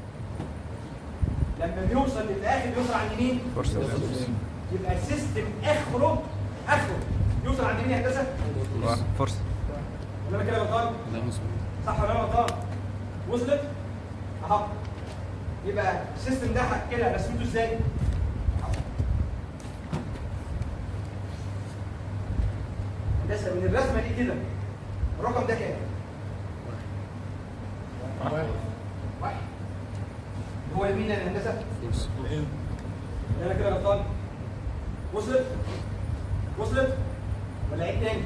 لما بيوصل للاخر بيوصل عند مين؟ فرصة يبقى السيستم اخره اخره يوصل عند مين يا هندسه؟ واحد فرصة ولا انا كده غلطان؟ ده مظبوط صح ولا انا غلطان؟ وصلت؟ اهو يبقى السيستم ده كده رسمته ازاي؟ أهو. هندسه من الرسمه دي كده الرقم ده كام؟ واحد هو مين يا هندسه؟ فورس انا كده غلطان وصلت؟ وصلت؟ ولا عيد تاني؟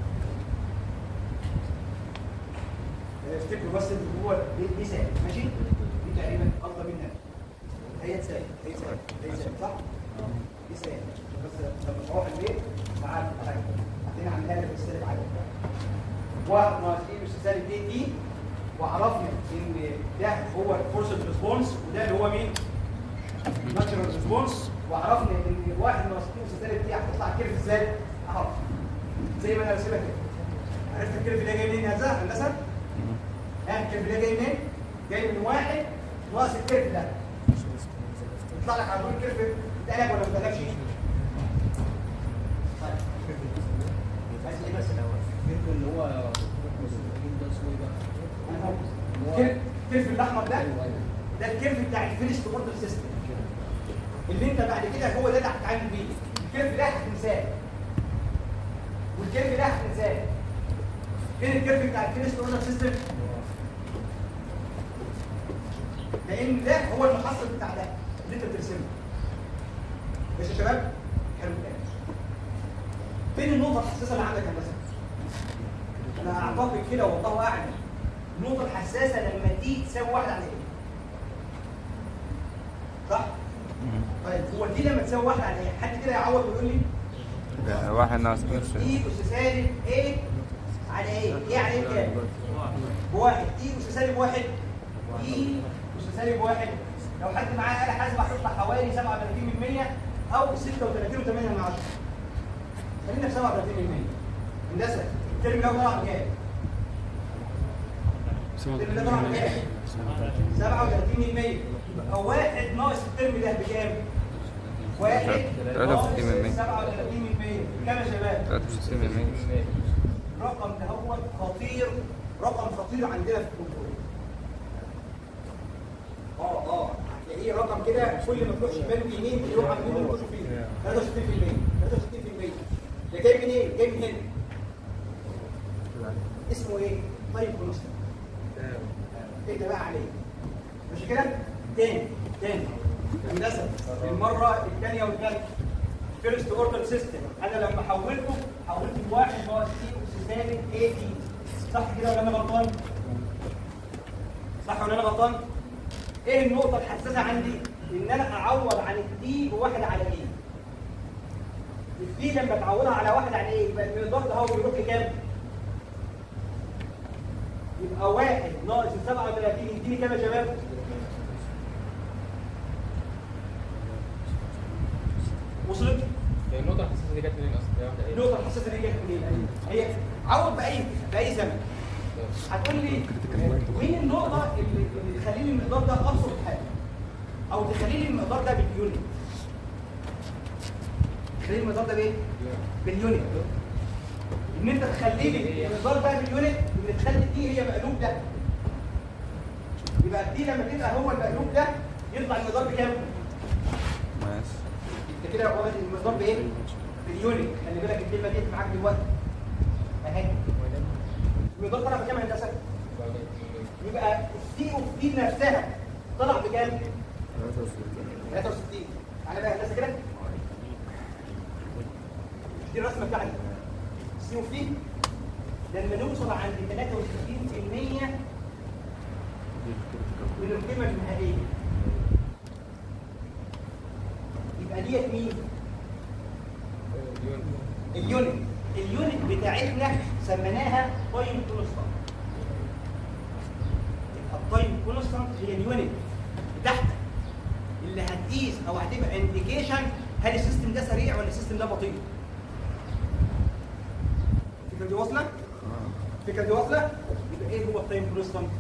افتكروا بس ان هو دي, دي سالب ماشي؟ دي تقريبا افضل منها هي سالب هي سالب هي سالب صح؟ دي سالب بس لما تروح البيت معاك حاجه بعدين عاملها لك بالسالب عادي واحد ناقص ايه مش سالب دي دي وعرفنا ان ده هو الفورس ريسبونس وده اللي هو مين؟ ناتشرال ريسبونس وعرفنا ان واحد ناقص اثنين اس سالب دي هتطلع كيرف ازاي؟ اهو زي ما انا راسمها كده عرفت الكيرف ده جاي منين يا هندسه؟ هندسه؟ ها الكيرف ده جاي منين؟ جاي من واحد ناقص الكيرف ده يطلع لك على طول الكيرف اتقلب ولا ما اتقلبش؟ طيب عايز ايه بس الاول؟ اللي هو الكيرف الكيرف الاحمر ده ده الكيرف بتاع الفينش اوردر سيستم اللي انت بعد كده هو ده اللي هتتعامل بيه الكيرف ده هتنساه والكيرف ده هتنساه فين الكيرف بتاع الفينش اوردر سيستم لان ده هو المحصل بتاع ده اللي انت بترسمه ماشي يا شباب حلو الكلام فين النقطه الحساسه اللي عندك يا هندسه انا اعتقد كده والله اعلم النقطه الحساسه لما تي تساوي واحد على ايه صح طيب هو دي لما تساوي واحد على ايه حد كده يعوض ويقول لي ده واحد ناقص نص اي اس سالب ايه على ايه ايه على ايه كام بواحد اي اس سالب واحد اي اس سالب واحد لو حد معاه آلة حاسبة هتطلع حوالي 37% أو 36.8 من 10 خلينا في 37% هندسة الترم الأول طلع بكام؟ الترم ده طلع بكام؟ 37% أو واحد ناقص الترم ده بكام؟ واحد ناقص 63%. 37% كام يا شباب؟ 63% الرقم ده هو خطير رقم خطير عندنا في الكنترول اه اه هتلاقيه رقم كده كل ما تروح شمال ويمين تروح على اليمين وتخش فيه 63% 63% ده جاي منين؟ جاي من هنا اسمه ايه؟ طيب كونستنت ايه ده بقى عليه مش كده؟ تاني تاني هندسه المره الثانيه والثالثه فيرست اوردر سيستم انا لما حولته حولته بواحد ناقص سي اس سالب اي دي صح كده ولا انا غلطان؟ صح ولا انا غلطان؟ ايه النقطة الحساسة عندي؟ ان انا اعوض عن الدي بواحد على ايه؟ الدي لما تعوضها على واحد على ايه؟ يبقى المقدار ده هو بيروح لكام؟ يبقى واحد ناقص ال 37 يديني كام يا شباب؟ وصلت؟ هي النقطة الحساسة دي جت منين أصلا؟ هي واحدة إيه؟ النقطة الحساسة دي جت منين؟ هي عوض بأي بأي زمن هتقول لي مين النقطة اللي اللي تخلي لي المقدار ده أبسط حاجة؟ أو تخلي لي المقدار ده باليونت؟ تخلي لي المقدار ده بإيه؟ باليونت إن أنت تخلي لي المقدار ده باليونت إن تخلي دي هي مقلوب ده يبقى دي لما تبقى هو المقلوب ده يطلع المقدار بكام؟ ماشي انت كده واخد المقدار بايه؟ باليونت خلي بالك الكلمه دي معاك دلوقتي اهي المقدار طلع بكام يا هندسه؟ يبقى السي اوف دي نفسها طلع بكام؟ 63 تعالى بقى يا هندسه كده دي الرسمه بتاعتي السي اوف دي لما نوصل عند 63% من القيمه النهائيه يبقى ديت مين؟ اليونت اليونت بتاعتنا سميناها تايم كونستانت يبقى التايم كونستانت هي اليونت بتاعتك اللي هتقيس او هتبقى انديكيشن هل السيستم ده سريع ولا السيستم ده بطيء الفكره دي واصله؟ الفكره دي واصله؟ يبقى ايه هو التايم كونستانت؟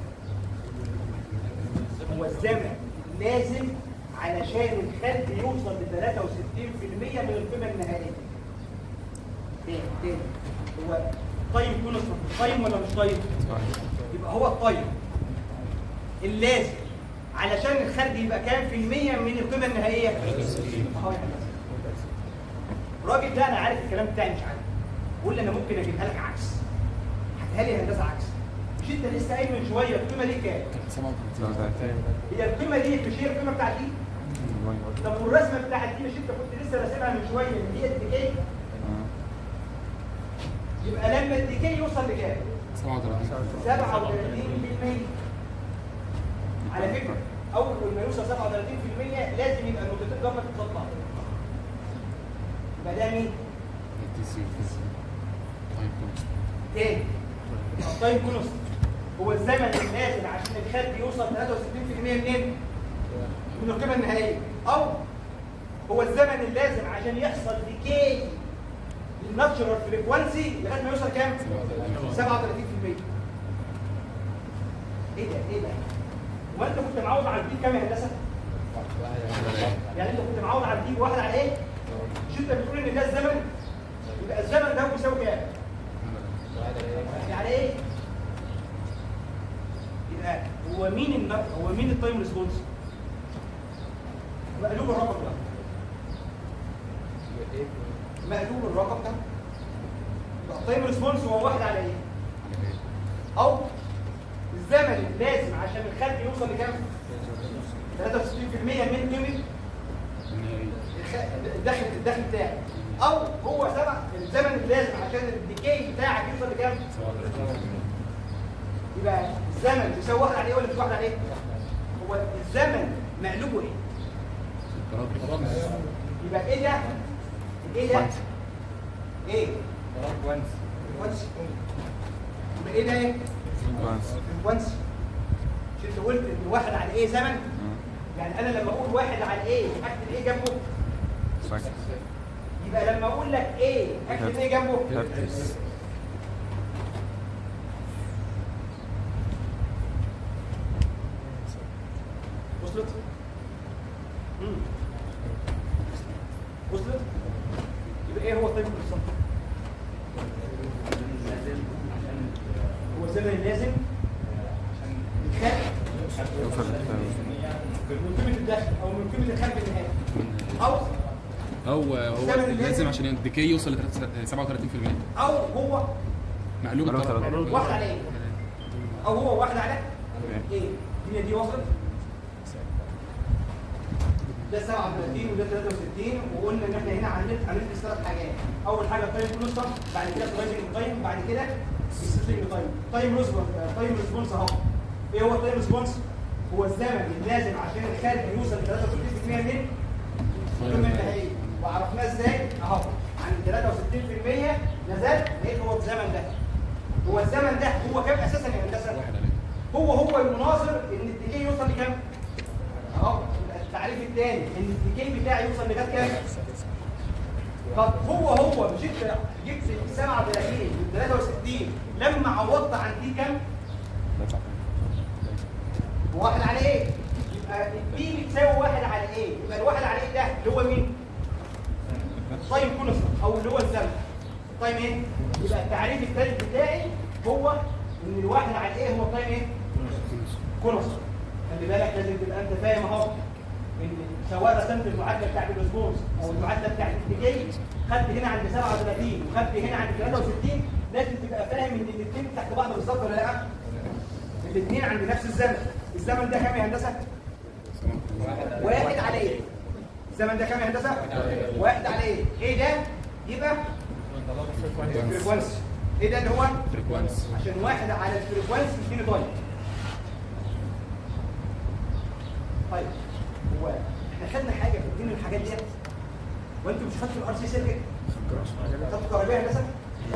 هو الزمن لازم علشان الخلق يوصل ل 63% من القيمه النهائيه. تاني تاني هو طيب كونستانت طيب ولا مش طيب؟ يبقى هو الطيب اللازم علشان الخلق يبقى كام في المية من القيمة النهائية؟ أهو يا هندسة. الراجل ده أنا عارف الكلام بتاعي مش عارف. بقول لي أنا ممكن أجيبها لك عكس. هاتها لي يا هندسة عكس. مش أنت لسه قايل من شوية القيمة دي كام؟ 37 هي القيمة دي مش هي القيمة بتاعت دي؟ طب والرسمة بتاعت دي مش أنت كنت لسه راسمها من شوية اللي هي الديكي؟ يبقى لما الديكي يوصل لكام؟ 37 37% على فكرة أول ما يوصل 37% لازم يبقى النقطتين دول تتطبق يبقى ده مين؟ طيب كويس تاني التايم كونست هو الزمن اللازم عشان الخد يوصل 63% منين؟ من القيمة النهائية أو هو الزمن اللازم عشان يحصل ديكي للناتشرال فريكوانسي لغاية ما يوصل كام؟ 37% ايه ده ايه ده؟ هو انت كنت معود على البيت كام يا هندسه؟ يعني انت كنت معود على البيت واحد على ايه؟ مش انت بتقول ان ده الزمن؟ يبقى الزمن ده بيساوي كام؟ يعني ايه؟ يبقى هو مين الن... هو مين التايم ريسبونس؟ مقلوب الرقم ده مقلوب الرقم ده يبقى التايم ريسبونس هو واحد على ايه؟ او الزمن اللازم عشان الخلق يوصل لكام؟ 63% من قيمه النهائي الخ- الدخل الدخل بتاعي او هو سبع الزمن اللازم عشان الديكي بتاعك يوصل لكام؟ يبقى الزمن بيساوي واحد عليه ولا مش واحد عليه؟ هو الزمن مقلوبه ايه؟ يبقى ايه ده؟ ايه ده؟ ايه؟ وانس يبقى ايه ده ايه؟ وانس مش انت قلت ان واحد على ايه زمن؟ يعني انا لما اقول واحد على ايه اكتب ايه جنبه؟ يبقى لما اقول لك ايه اكتب ايه جنبه؟ وصلت؟ مم. وصلت؟ يبقى ايه هو الطيب بالظبط؟ هو الزمن اللازم للخارج من قيمة الدخل او من قيمة الخارج النهائي او او هو لازم عشان الديكي يوصل ل 37% او هو مقلوب الطرف واحد على ايه؟ او هو واحد على ايه؟ الدنيا دي وصلت؟ ده 37 وده 63 وقلنا ان احنا هنا هنلف هندرس ثلاث حاجات اول حاجه التايم كلوستر بعد كده التايم تايم بعد كده السيستم تايم تايم ريسبونس تايم ريسبونس اهو ايه هو التايم ريسبونس؟ هو الزمن اللازم عشان الخارج يوصل ل 63% من القيمه النهائيه وعرفناه ازاي؟ اهو عند 63% نزلت لقيت هو الزمن ده هو الزمن ده هو كام اساسا يا هندسه؟ واحد عليه هو هو المناظر ان الديكي يوصل لكام؟ اهو التعريف الثاني ان الديكي بتاعي يوصل لغايه كام؟ طب هو هو مش انت جبت 37 من 63 لما عوضت عن دي كام؟ واحد على ايه؟ يبقى الدي بتساوي واحد على ايه؟ يبقى الواحد على ايه ده اللي هو مين؟ تايم كونستنت او اللي هو الزمن تايم ايه؟ يبقى التعريف الثالث بتاعي هو ان الواحد على ايه هو تايم ايه؟ كونستنت خلي بالك لازم تبقى انت فاهم اهو ان سواء رسمت المعادله بتاعت الاسبوع او المعادله بتاعت الديكي خدت هنا عند 37 وخدت هنا عند 63 لازم تبقى فاهم ان الاثنين تحت بعض بالظبط ولا لا؟ الاثنين عند نفس الزمن الزمن ده كام يا هندسه؟ واحد على ايه؟ الزمن ده كام يا هندسه؟ واحد على ايه؟ ايه ده؟ يبقى فريكوانسي ايه ده اللي هو؟ فريكوانس عشان واحد على الفريكوانسي يديني طيب طيب هو احنا خدنا حاجه في الدين الحاجات ديت وانتوا مش خدتوا الار سي سيركت؟ خدتوا كهربيه يا هندسه؟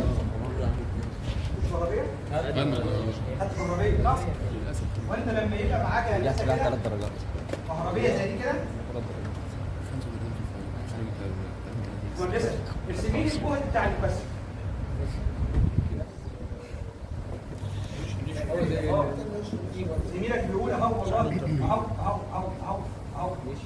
مش كهربيه؟ خدت كهربيه صح؟ للاسف وانت لما يبقى معاك يا هندسه يحسب لها كده ثلاث درجات كهربيه زي دي كده مهندسه ارسمي لي الجهد بتاع المكثف آه. زميلك بيقول اهو والله اهو اهو اهو اهو اهو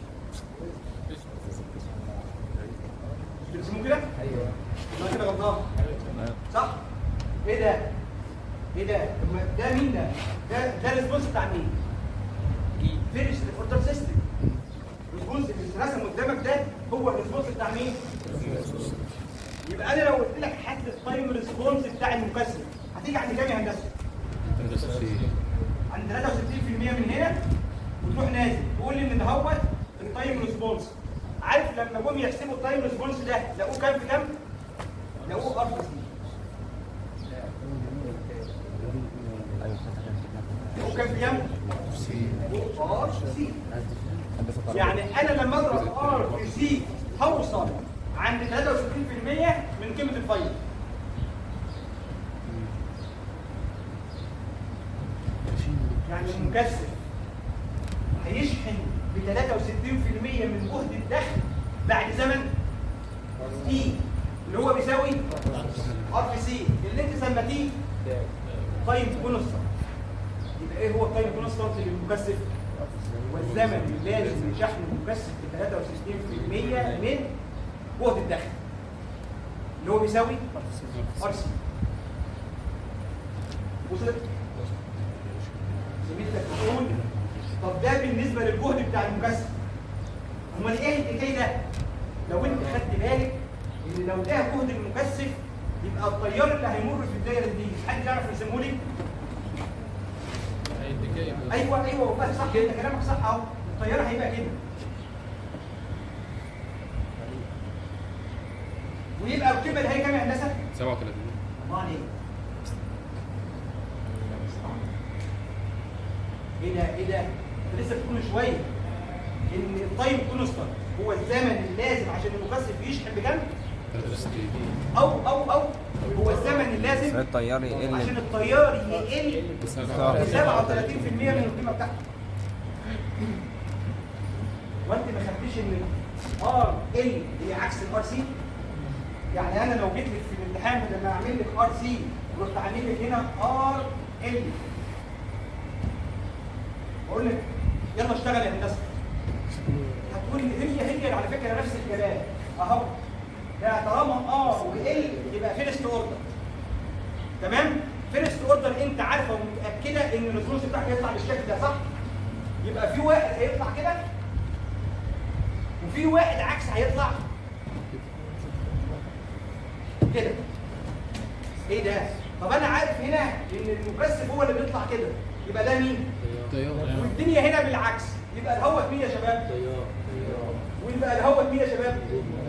ترسموه كده؟ ايوه انا كده غلطان صح؟ ايه ده؟ ايه ده؟ طب ما ده مين ده؟ ده ده الريسبونس بتاع مين؟ فيرست اوردر سيستم الريسبونس اللي اترسم قدامك ده هو الريسبونس بتاع مين؟ يبقى انا لو قلت لك هات التايم ريسبونس بتاع المكثف هتيجي عند كام يا هندسه؟ عند 63% من هنا وتروح نازل تقول لي ان دهوت التايم ريسبونس عارف لما جم يحسبوا التايم ريسبونس ده لقوه كام في كام؟ لقوه ار سي لقوه كام في كام؟ ار سي يعني انا لما اضرب ار في سي هوصل عند 63% من قيمه الفايل يعني المكثف هيشحن ب 63% من جهد الدخل بعد زمن تي اللي هو بيساوي ار في سي اللي انت سميتيه تايم كونستانت يبقى ايه هو التايم كونستانت للمكثف؟ والزمن اللازم لشحن المكثف ب 63% من جهد الدخل اللي هو بيساوي ار سي وصلت؟ زميلتك بتقول طب ده بالنسبه للجهد بتاع المكثف امال ايه الحكايه ده؟ لو انت خدت بالك ان لو ده جهد المكثف يبقى التيار اللي هيمر في الدايره دي حد يعرف يرسمه لي؟ ايوه ايوه والله صح انت كلامك صح اهو التيار هيبقى كده ويبقى القيمه اللي هي كام يا هندسه؟ 37 الله عليك ايه ده ايه ده؟ انت لسه بتقول من شويه ان التايم كونستانت هو الزمن اللازم عشان المكثف يشحن بكام؟ 63 او او او هو الزمن اللازم الطيار عشان يقل التيار يقل ب 37% سبعة. من القيمه بتاعته وانت ما خدتيش ان ار ال هي عكس الار سي يعني انا لو جيت لك في الامتحان لما اعمل لك ار سي ورحت عامل لك هنا ار ال بقول لك يلا اشتغل يا هندسه هتقول لي هي هي على فكره نفس الكلام اهو ده طالما ار وال يبقى فيرست اوردر تمام فيرست اوردر انت عارفه ومتاكده ان الريسورس بتاعك هيطلع بالشكل ده صح يبقى في واحد هيطلع كده وفي واحد عكس هيطلع كده ايه ده طب انا عارف هنا ان المكثف هو اللي بيطلع كده يبقى ده مين طيار والدنيا هنا بالعكس يبقى الهوت مين يا شباب ويبقى الهوت مين يا شباب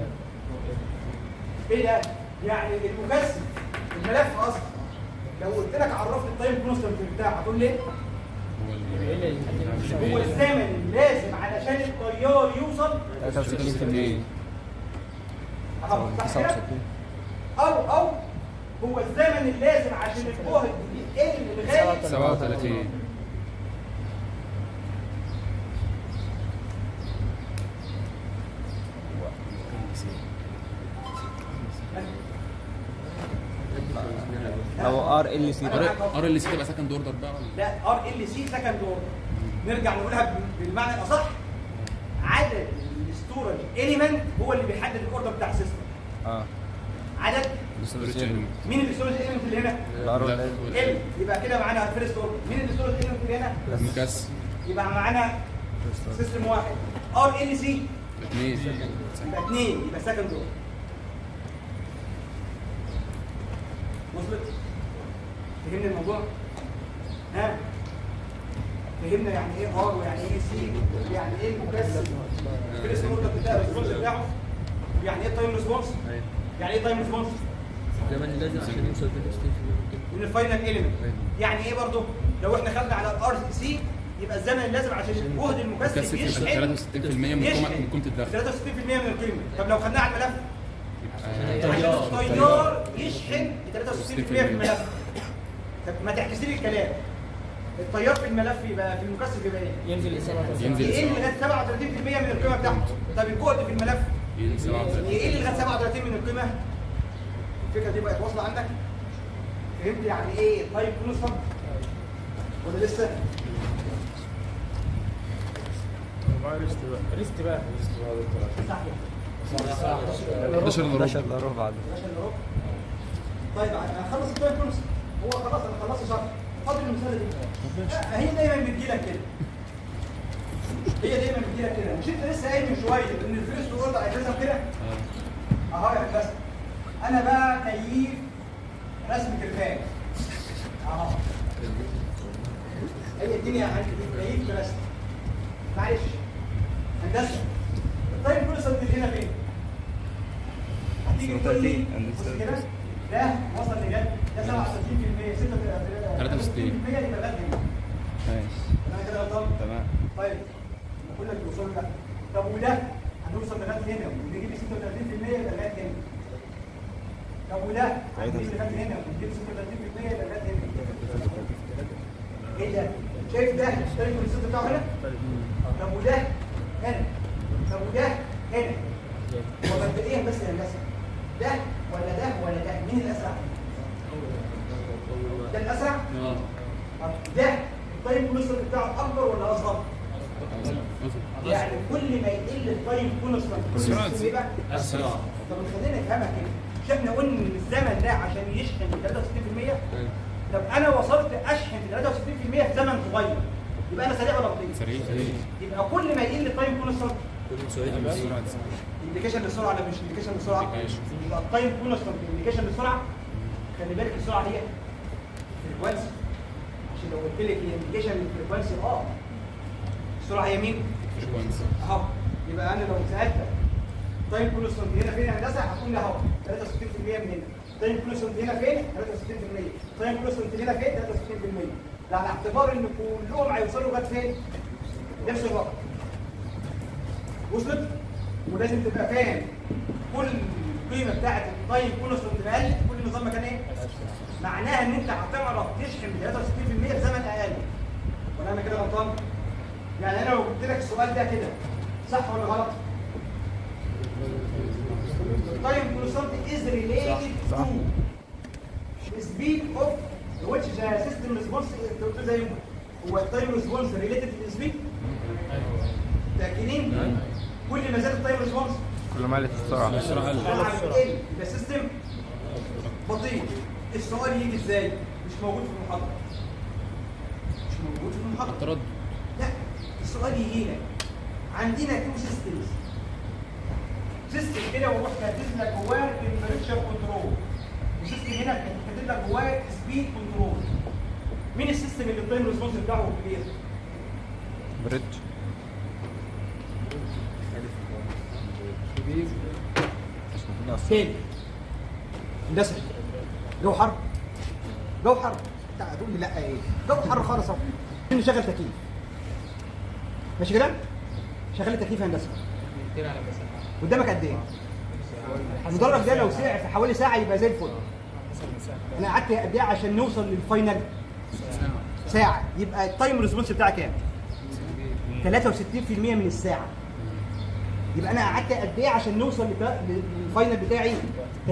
ايه ده يعني المكثف الملف اصلا لو قلت لك عرفني التايم كونستنت بتاعه هتقول لي هو ال- هو الزمن اللازم علشان التيار يوصل 63% أهو، صح كده؟ 69 او او هو الزمن اللازم عشان الجهد يقل لغايه 37 لو ار ال سي ار ال سي تبقى سكند اوردر بقى ولا لا ار ال سي سكند اوردر نرجع نقولها بالمعنى الاصح عدد الستورج اليمنت هو اللي بيحدد الاوردر بتاع السيستم اه عدد storage element. مين الستورج اليمنت اللي هنا؟ الار لا، وال هو ال يبقى كده معانا فيرست اوردر مين الستورج اليمنت اللي هنا؟ المكثف يبقى معانا سيستم واحد ار ال سي اثنين يبقى اثنين يبقى سكند اوردر وصلت؟ فهمنا الموضوع؟ ها؟ فهمنا يعني ايه ار ويعني ايه سي ويعني ايه المكثف الفيرست اوردر بتاع الريسبونس بتاعه يعني ايه تايم ريسبونس؟ يعني ايه تايم ريسبونس؟ زمان لازم عشان يوصل بالستيج من الفاينل اليمنت يعني ايه برضه؟ لو احنا خدنا على الار سي يبقى الزمن اللازم عشان جهد المكثف المكثف يشحن يبقى 63% من قيمه من قيمه الدخل 63% من القيمه طب لو خدناها على الملف آه، عشان الطيار يشحن ب 63% في الملف طب ما تعكسي لي الكلام الطيار في الملف يبقى في المكثف يبقى ايه؟ ينزل ل 37 ينزل يقل لغايه 37% من القيمه بتاعته طب الجهد في الملف يقل 37 يقل لغايه 37 من القيمه الفكره دي بقت واصله عندك؟ فهمت يعني ايه طيب كونستانت ولا لسه؟ ريست بقى صح كده 11 الا 11 ربع الا ربع بعد بلاش الا ربع. طيب انا هخلص التايم كونستانت هو خلاص انا خلصت شرح فاضل المساله دي لا، هي دايما بتجيلك كده هي دايما بتجيلك كده مش انت لسه قايل من شويه ان الفيرست اوردر هيترسم كده آه. اهو يا هندسه انا بقى كيف رسم تلفاز اهو هي الدنيا عندي كيف رسم معلش هندسه التايم كونستانت اللي هنا فين؟ هتيجي تقول لي بص كده ده وصل لجد ده 67% 63. 63% يبقى ده هنا ماشي انا كده غلطان تمام طيب اقول لك الوصول ده طب وده هنوصل لغايه هنا ونجيب 36% يبقى لغايه هنا طب وده هنجيب لغايه هنا ونجيب 36% يبقى لغايه هنا ايه ده؟ شايف ده شايف الصوت بتاعه هنا؟ طب وده هنا طب وده هنا هو مبدئيا بس يا هندسه ده ولا ده ولا ده مين الاسرع؟ ده الاسرع؟ اه طب ده التايم كونستنت بتاعه اكبر ولا اصغر؟ يعني كل ما يقل التايم كونستنت السرعة السيستم يبقى اسرع طب خلينا نفهمها كده مش احنا قلنا ان الزمن ده عشان يشحن ب 63% طب انا وصلت اشحن ب 63% في زمن صغير يبقى انا سريع ولا بطيء؟ سريع يبقى كل ما يقل التايم كونستنت السرعه دي انديكيشن للسرعه ولا مش انديكيشن للسرعه؟ Indication. يبقى التايم كونستنت انديكيشن للسرعه خلي بالك السرعه هي فريكوانسي عشان لو قلت لك هي انديكيشن للفريكوانسي اه السرعه هي مين؟ فريكوانسي اهو يبقى انا لو سالتك تايم كونستنت هنا فين يا هندسه هتقول لي اهو 63% من هنا تايم كونستنت هنا فين 63% تايم كونستنت هنا فين 63% ده على اعتبار ان كلهم هيوصلوا لغايه فين نفس الرقم وصلت ولازم تبقى فاهم كل القيمه بتاعت التايم كونستنت اقل كل نظام مكان ايه معناها ان انت هتعرف تشحن ب 63% في زمن اقل ولا انا كده غلطان يعني انا لو قلت لك السؤال ده كده صح ولا غلط time constant is related to the speed of which the system response to to the input. هو التايم ريسبونس ريليتد للسبيد؟ متأكدين؟ كل ما زاد التايم ريسبونس كل ما قلت السرعه السرعه قلت السرعة بتقل يبقى السيستم بطيء السؤال يجي ازاي؟ مش موجود في المحاضرة مش موجود في المحاضرة تردد لا السؤال يجي لك عندنا تو سيستمز سيستم كده واروح كاتب لك جواه تمبريتشر كنترول وسيستم هنا كاتب لك جواه سبيد كنترول مين السيستم اللي التايم ريسبونس بتاعه كبير؟ بريدج فين؟ هندسه جو حر جو حر انت هتقول لي لا ايه؟ جو حر خالص اهو نشغل تكييف ماشي كده؟ شغل التكييف يا هندسه 200 على مساحه قدامك قد ايه؟ المدرج ده لو ساعة في حوالي ساعة يبقى زي الفل. أنا قعدت قد إيه عشان نوصل للفاينل؟ ساعة، يبقى التايم ريسبونس بتاعك كام؟ 63% من الساعة. يبقى أنا قعدت قد إيه عشان نوصل لت- للفاينل بتاعي؟ 63%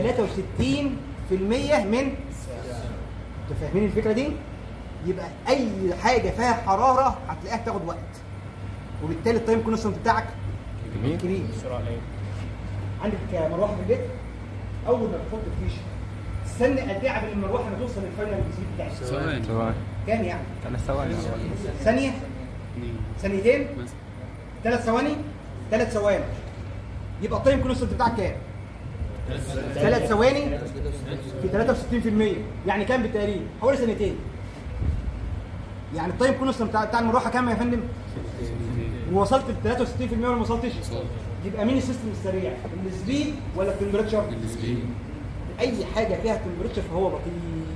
من أنتوا فاهمين الفكرة دي؟ يبقى أي حاجة فيها حرارة هتلاقيها بتاخد وقت. وبالتالي التايم كونستنت بتاعك كبير. عندك مروحه في البيت اول ما بتحط الفيشه استنى قد ايه قبل المروحه ما توصل للفاينل سبيد بتاعك ثواني ثواني كام يعني ثلاث ثواني ثانيه اثنين ثانيتين مثلا ثلاث ثواني ثلاث ثواني يبقى التايم كونستنت بتاعك كام ثلاث ثواني في 63% يعني كام بالتقريب حوالي ثانيتين يعني التايم كونستنت بتاع بتاع المروحه كام يا فندم ووصلت ل 63% ولا ما وصلتش يبقى مين السيستم السريع السبيد ولا التمبريتشر السبيد اي حاجه فيها تمبريتشر فهو بطيء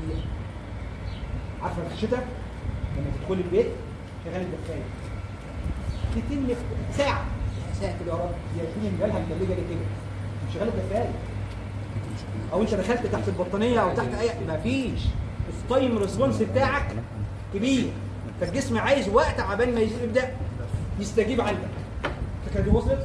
عارفه في الشتاء لما تدخلي البيت شغال الدفايه تتم في ساعه ساعه كده يا رب يا تيجي مجالها مدلجه ليه كده مش شغال الدفايه او انت دخلت تحت البطانيه او تحت اي مفيش التايم ريسبونس بتاعك كبير فالجسم عايز وقت عبال ما يبدا يستجيب عندك الفكره دي وصلت؟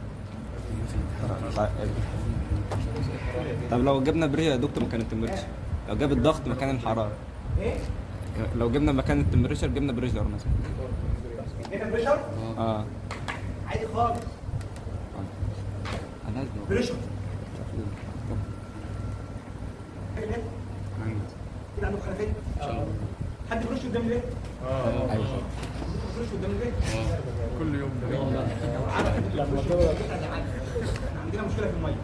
طب لو جبنا بريه يا دكتور مكان التمبريتشر لو جاب الضغط مكان الحراره ايه؟ لو جبنا مكان التمبريتشر جبنا بريشر مثلا هنا بريشر اه عادي خالص انا عايز بريشر عندي كده عندكم خلفيه ان شاء الله حد بيرش قدام البيت اه ايوه بيرش قدام البيت اه كل يوم احنا عندنا مشكله في الميه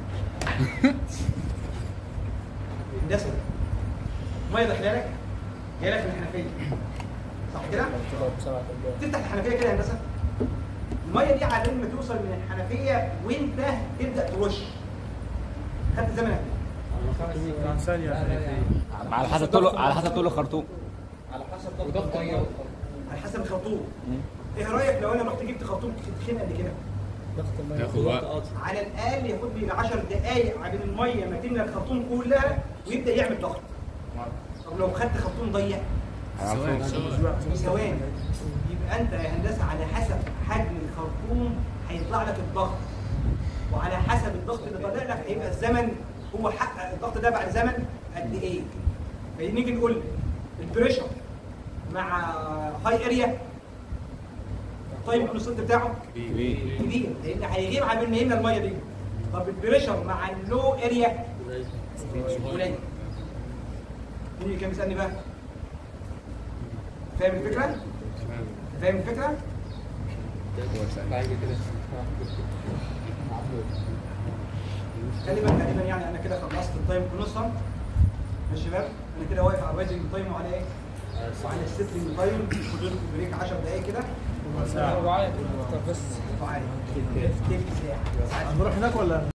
هندسه الميه داخله لك جايه لك من الحنفيه صح كده؟ تفتح الحنفيه كده يا هندسه الميه دي على ما توصل من الحنفيه وانت تبدا ترش خدت زمنك على حسب طول على حسب طول الخرطوم على حسب ضغط الميه على حسب الخرطوم ايه رايك لو انا رحت جبت خرطوم تخين قد كده ياخد وقت على الاقل ياخد لي 10 دقائق عبال الميه ما تملى الخرطوم كلها ويبدا يعمل ضغط طب لو خدت خرطوم ضيق ثواني ثواني يبقى انت يا هندسه على حسب حجم الخرطوم هيطلع لك الضغط وعلى حسب الضغط اللي طالع لك هيبقى الزمن هو حقق الضغط ده بعد زمن قد ايه فنيجي نقول البريشر مع هاي اريا التايم كونستنت بتاعه كبير كبير لان هيغيب عن ما يملى الميه دي طب البريشر مع اللو اريا قليل مين اللي كان بيسالني بقى؟ فاهم الفكره؟ فاهم الفكره؟ حاجه كده غالبا غالبا يعني انا كده خلصت التايم كونستنت يا شباب انا كده واقف على الرايزنج تايم وعلى ايه؟ وعلى السيتنج تايم خدوا لكم بريك 10 دقائق كده رباعية بس وعلى تلت ساعه هنروح هناك ولا